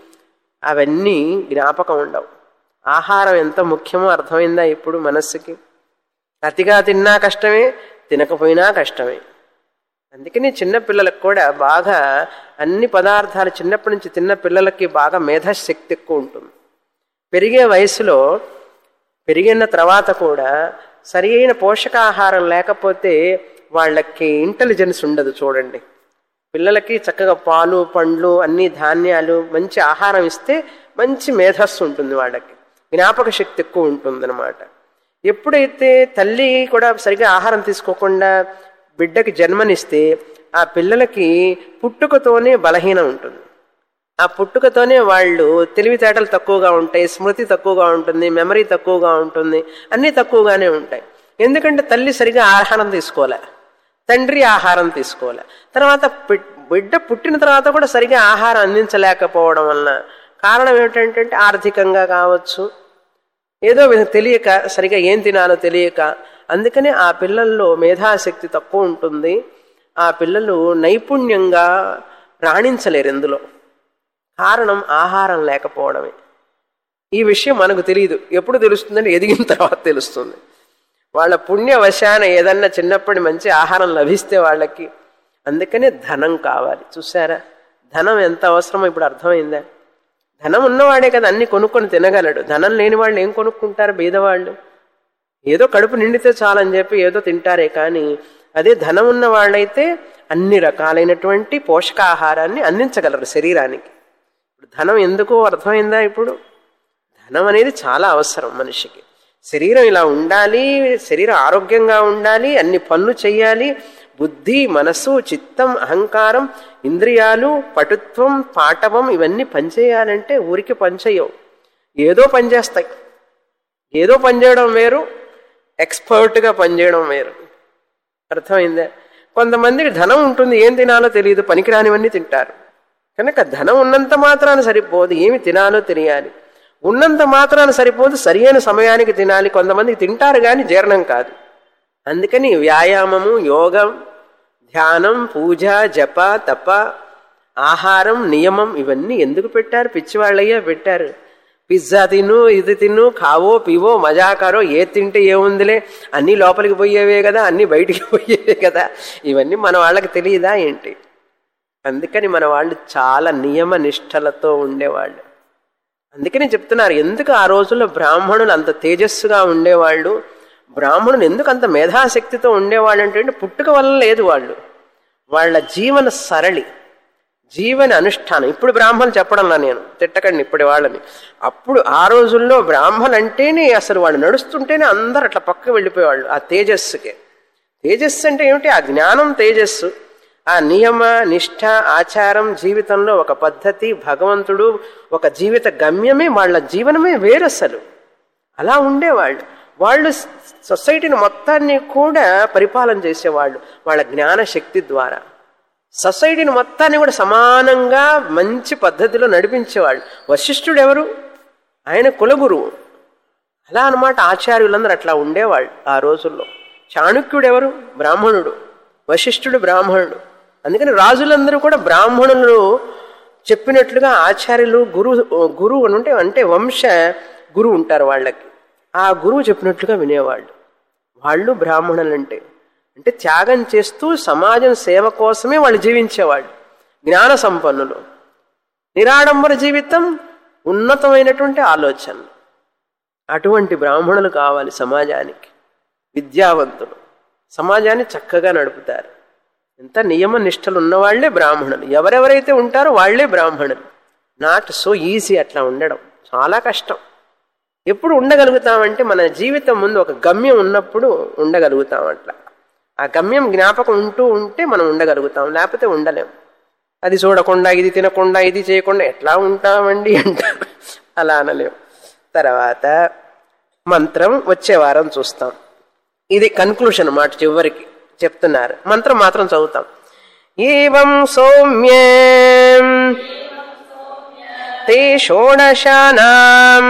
అవన్నీ జ్ఞాపకం ఉండవు ఆహారం ఎంత ముఖ్యమో అర్థమైందా ఇప్పుడు మనస్సుకి అతిగా తిన్నా కష్టమే తినకపోయినా కష్టమే అందుకని చిన్న పిల్లలకు కూడా బాగా అన్ని పదార్థాలు చిన్నప్పటి నుంచి తిన్న పిల్లలకి బాగా మేధాశక్తి ఎక్కువ ఉంటుంది పెరిగే వయసులో పెరిగిన తర్వాత కూడా సరి అయిన పోషకాహారం లేకపోతే వాళ్ళకి ఇంటెలిజెన్స్ ఉండదు చూడండి పిల్లలకి చక్కగా పాలు పండ్లు అన్ని ధాన్యాలు మంచి ఆహారం ఇస్తే మంచి మేధస్సు ఉంటుంది వాళ్ళకి జ్ఞాపక శక్తి ఎక్కువ ఉంటుంది ఎప్పుడైతే తల్లి కూడా సరిగా ఆహారం తీసుకోకుండా బిడ్డకి జన్మనిస్తే ఆ పిల్లలకి పుట్టుకతోనే బలహీనం ఉంటుంది ఆ పుట్టుకతోనే వాళ్ళు తెలివితేటలు తక్కువగా ఉంటాయి స్మృతి తక్కువగా ఉంటుంది మెమరీ తక్కువగా ఉంటుంది అన్నీ తక్కువగానే ఉంటాయి ఎందుకంటే తల్లి సరిగా ఆహారం తీసుకోలే తండ్రి ఆహారం తీసుకోలే తర్వాత పి- బిడ్డ పుట్టిన తర్వాత కూడా సరిగా ఆహారం అందించలేకపోవడం వలన కారణం ఏమిటంటే ఆర్థికంగా కావచ్చు ఏదో విధ తెలియక సరిగా ఏం తినాలో తెలియక అందుకనే ఆ పిల్లల్లో మేధాశక్తి తక్కువ ఉంటుంది ఆ పిల్లలు నైపుణ్యంగా రాణించలేరు ఇందులో కారణం ఆహారం లేకపోవడమే ఈ విషయం మనకు తెలియదు ఎప్పుడు తెలుస్తుందంటే ఎదిగిన తర్వాత తెలుస్తుంది వాళ్ళ పుణ్యవశాన ఏదన్నా చిన్నప్పటి మంచి ఆహారం లభిస్తే వాళ్ళకి అందుకనే ధనం కావాలి చూసారా ధనం ఎంత అవసరమో ఇప్పుడు అర్థమైందా ధనం ఉన్నవాడే కదా అన్ని కొనుక్కొని తినగలడు ధనం లేని వాళ్ళు ఏం కొనుక్కుంటారు బీదవాళ్ళు ఏదో కడుపు నిండితే చాలని చెప్పి ఏదో తింటారే కానీ అదే ధనం ఉన్న వాళ్ళైతే అన్ని రకాలైనటువంటి పోషకాహారాన్ని అందించగలరు శరీరానికి ఇప్పుడు ధనం ఎందుకో అర్థమైందా ఇప్పుడు ధనం అనేది చాలా అవసరం మనిషికి శరీరం ఇలా ఉండాలి శరీరం ఆరోగ్యంగా ఉండాలి అన్ని పనులు చేయాలి బుద్ధి మనస్సు చిత్తం అహంకారం ఇంద్రియాలు పటుత్వం పాటవం ఇవన్నీ పనిచేయాలంటే ఊరికి పనిచేయవు ఏదో పనిచేస్తాయి ఏదో పనిచేయడం వేరు ఎక్స్పర్ట్గా పనిచేయడం వేరు అర్థమైందా కొంతమందికి ధనం ఉంటుంది ఏం తినాలో తెలియదు పనికిరానివన్నీ తింటారు కనుక ధనం ఉన్నంత మాత్రాన సరిపోదు ఏమి తినాలో తెలియాలి ఉన్నంత మాత్రాన సరిపోదు సరియైన సమయానికి తినాలి కొంతమందికి తింటారు కానీ జీర్ణం కాదు అందుకని వ్యాయామము యోగం ధ్యానం పూజ జప తప ఆహారం నియమం ఇవన్నీ ఎందుకు పెట్టారు పిచ్చివాళ్ళయ్యా పెట్టారు పిజ్జా తిను ఇది తిను కావో పివో మజాకారో ఏ తింటే ఏముందిలే అన్నీ లోపలికి పోయేవే కదా అన్నీ బయటికి పోయేవే కదా ఇవన్నీ మన వాళ్ళకి తెలియదా ఏంటి అందుకని మన వాళ్ళు చాలా నియమ నిష్టలతో ఉండేవాళ్ళు అందుకని చెప్తున్నారు ఎందుకు ఆ రోజుల్లో బ్రాహ్మణులు అంత తేజస్సుగా ఉండేవాళ్ళు బ్రాహ్మణులు ఎందుకు అంత మేధాశక్తితో ఉండేవాళ్ళు అంటే పుట్టుక వల్ల లేదు వాళ్ళు వాళ్ళ జీవన సరళి జీవన అనుష్ఠానం ఇప్పుడు బ్రాహ్మణులు చెప్పడంలా నేను తిట్టకండి ఇప్పటి వాళ్ళని అప్పుడు ఆ రోజుల్లో బ్రాహ్మణులు అంటేనే అసలు వాళ్ళు నడుస్తుంటేనే అందరు అట్లా పక్క వెళ్ళిపోయేవాళ్ళు ఆ తేజస్సుకే తేజస్సు అంటే ఏమిటి ఆ జ్ఞానం తేజస్సు ఆ నియమ నిష్ఠ ఆచారం జీవితంలో ఒక పద్ధతి భగవంతుడు ఒక జీవిత గమ్యమే వాళ్ళ జీవనమే వేరసలు అలా ఉండేవాళ్ళు వాళ్ళు సొసైటీని మొత్తాన్ని కూడా పరిపాలన చేసేవాళ్ళు వాళ్ళ జ్ఞాన శక్తి ద్వారా సొసైటీని మొత్తాన్ని కూడా సమానంగా మంచి పద్ధతిలో నడిపించేవాళ్ళు వశిష్ఠుడు ఎవరు ఆయన కులగురువు అలా అన్నమాట ఆచార్యులందరూ అట్లా ఉండేవాళ్ళు ఆ రోజుల్లో చాణుక్యుడు ఎవరు బ్రాహ్మణుడు వశిష్ఠుడు బ్రాహ్మణుడు అందుకని రాజులందరూ కూడా బ్రాహ్మణులు చెప్పినట్లుగా ఆచార్యులు గురువు గురువు అని ఉంటే అంటే వంశ గురువు ఉంటారు వాళ్ళకి ఆ గురువు చెప్పినట్లుగా వినేవాళ్ళు వాళ్ళు బ్రాహ్మణులు అంటే అంటే త్యాగం చేస్తూ సమాజం సేవ కోసమే వాళ్ళు జీవించేవాళ్ళు జ్ఞాన సంపన్నులు నిరాడంబర జీవితం ఉన్నతమైనటువంటి ఆలోచనలు అటువంటి బ్రాహ్మణులు కావాలి సమాజానికి విద్యావంతులు సమాజాన్ని చక్కగా నడుపుతారు ఎంత నియమ నిష్టలు ఉన్నవాళ్లే బ్రాహ్మణులు ఎవరెవరైతే ఉంటారో వాళ్లే బ్రాహ్మణులు నాట్ సో ఈజీ అట్లా ఉండడం చాలా కష్టం ఎప్పుడు ఉండగలుగుతామంటే మన జీవితం ముందు ఒక గమ్యం ఉన్నప్పుడు ఉండగలుగుతాం అట్లా ఆ గమ్యం జ్ఞాపకం ఉంటూ ఉంటే మనం ఉండగలుగుతాం లేకపోతే ఉండలేం అది చూడకుండా ఇది తినకుండా ఇది చేయకుండా ఎట్లా ఉంటామండి అంటారు అలా అనలేం తర్వాత మంత్రం వచ్చే వారం చూస్తాం ఇది కన్క్లూషన్ మాట చివరికి చెప్తున్నారు మంత్రం మాత్రం చదువుతాం ఏం సౌమ్య తే షోడశానాం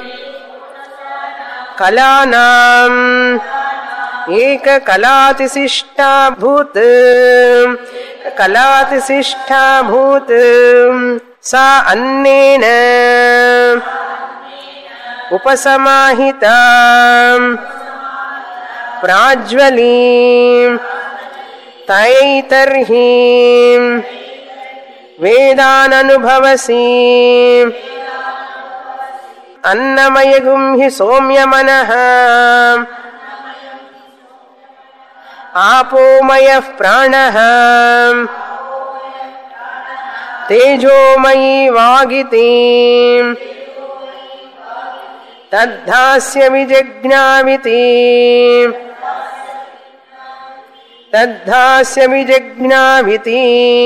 కళానాం ఏక కళాతిశిష్టాభూత్ కళాతిశిష్టాభూత్ సా అన్నేన ఉపసమాహిత ప్రాజ్వలీ తైతర్హి వేదాననుభవసి అన్నమయగుం హి సౌమ్యమన ఆపోమయ ప్రాణ తేజోమయీ వాగితి తద్ధాస్యమి జజ్ఞామితి తద్ధాస్యమి జజ్ఞామితి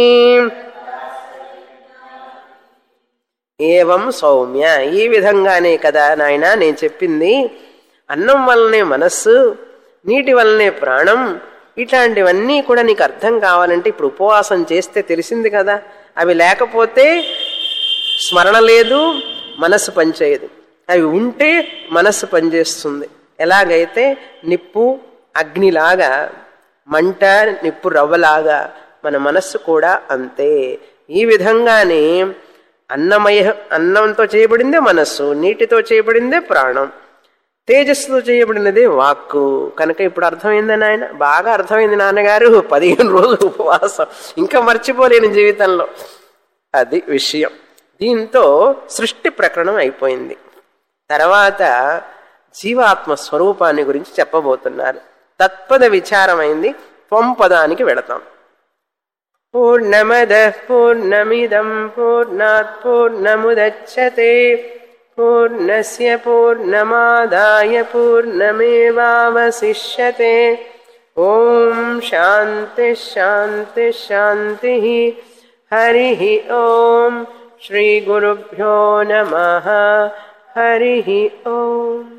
ఏవం సౌమ్య ఈ విధంగానే కదా నాయన నేను చెప్పింది అన్నం వల్లనే మనస్సు నీటి వల్లనే ప్రాణం ఇట్లాంటివన్నీ కూడా నీకు అర్థం కావాలంటే ఇప్పుడు ఉపవాసం చేస్తే తెలిసింది కదా అవి లేకపోతే స్మరణ లేదు మనస్సు పనిచేయదు అవి ఉంటే మనస్సు పనిచేస్తుంది ఎలాగైతే నిప్పు అగ్నిలాగా మంట నిప్పు రవ్వలాగా మన మనస్సు కూడా అంతే ఈ విధంగానే అన్నమయ అన్నంతో చేయబడిందే మనస్సు నీటితో చేయబడిందే ప్రాణం తేజస్సుతో చేయబడినదే వాక్కు కనుక ఇప్పుడు అర్థమైందా నాయన బాగా అర్థమైంది నాన్నగారు పదిహేను రోజులు ఉపవాసం ఇంకా మర్చిపోలేని జీవితంలో అది విషయం దీంతో సృష్టి ప్రకరణం అయిపోయింది తర్వాత జీవాత్మ స్వరూపాన్ని గురించి చెప్పబోతున్నారు తత్పద విచారమైంది త్వం పదానికి వెళతాం పూర్ణమద పూర్ణమిదం పూర్ణాత్ పూర్ణముదచ్చతే పూర్ణస్య పూర్ణమాదాయ పూర్ణమేవావశిష్యతే ఓం శాంతి శాంతి శాంతి హరి ఓం శ్రీ గురుభ్యో నమ హరి ఓం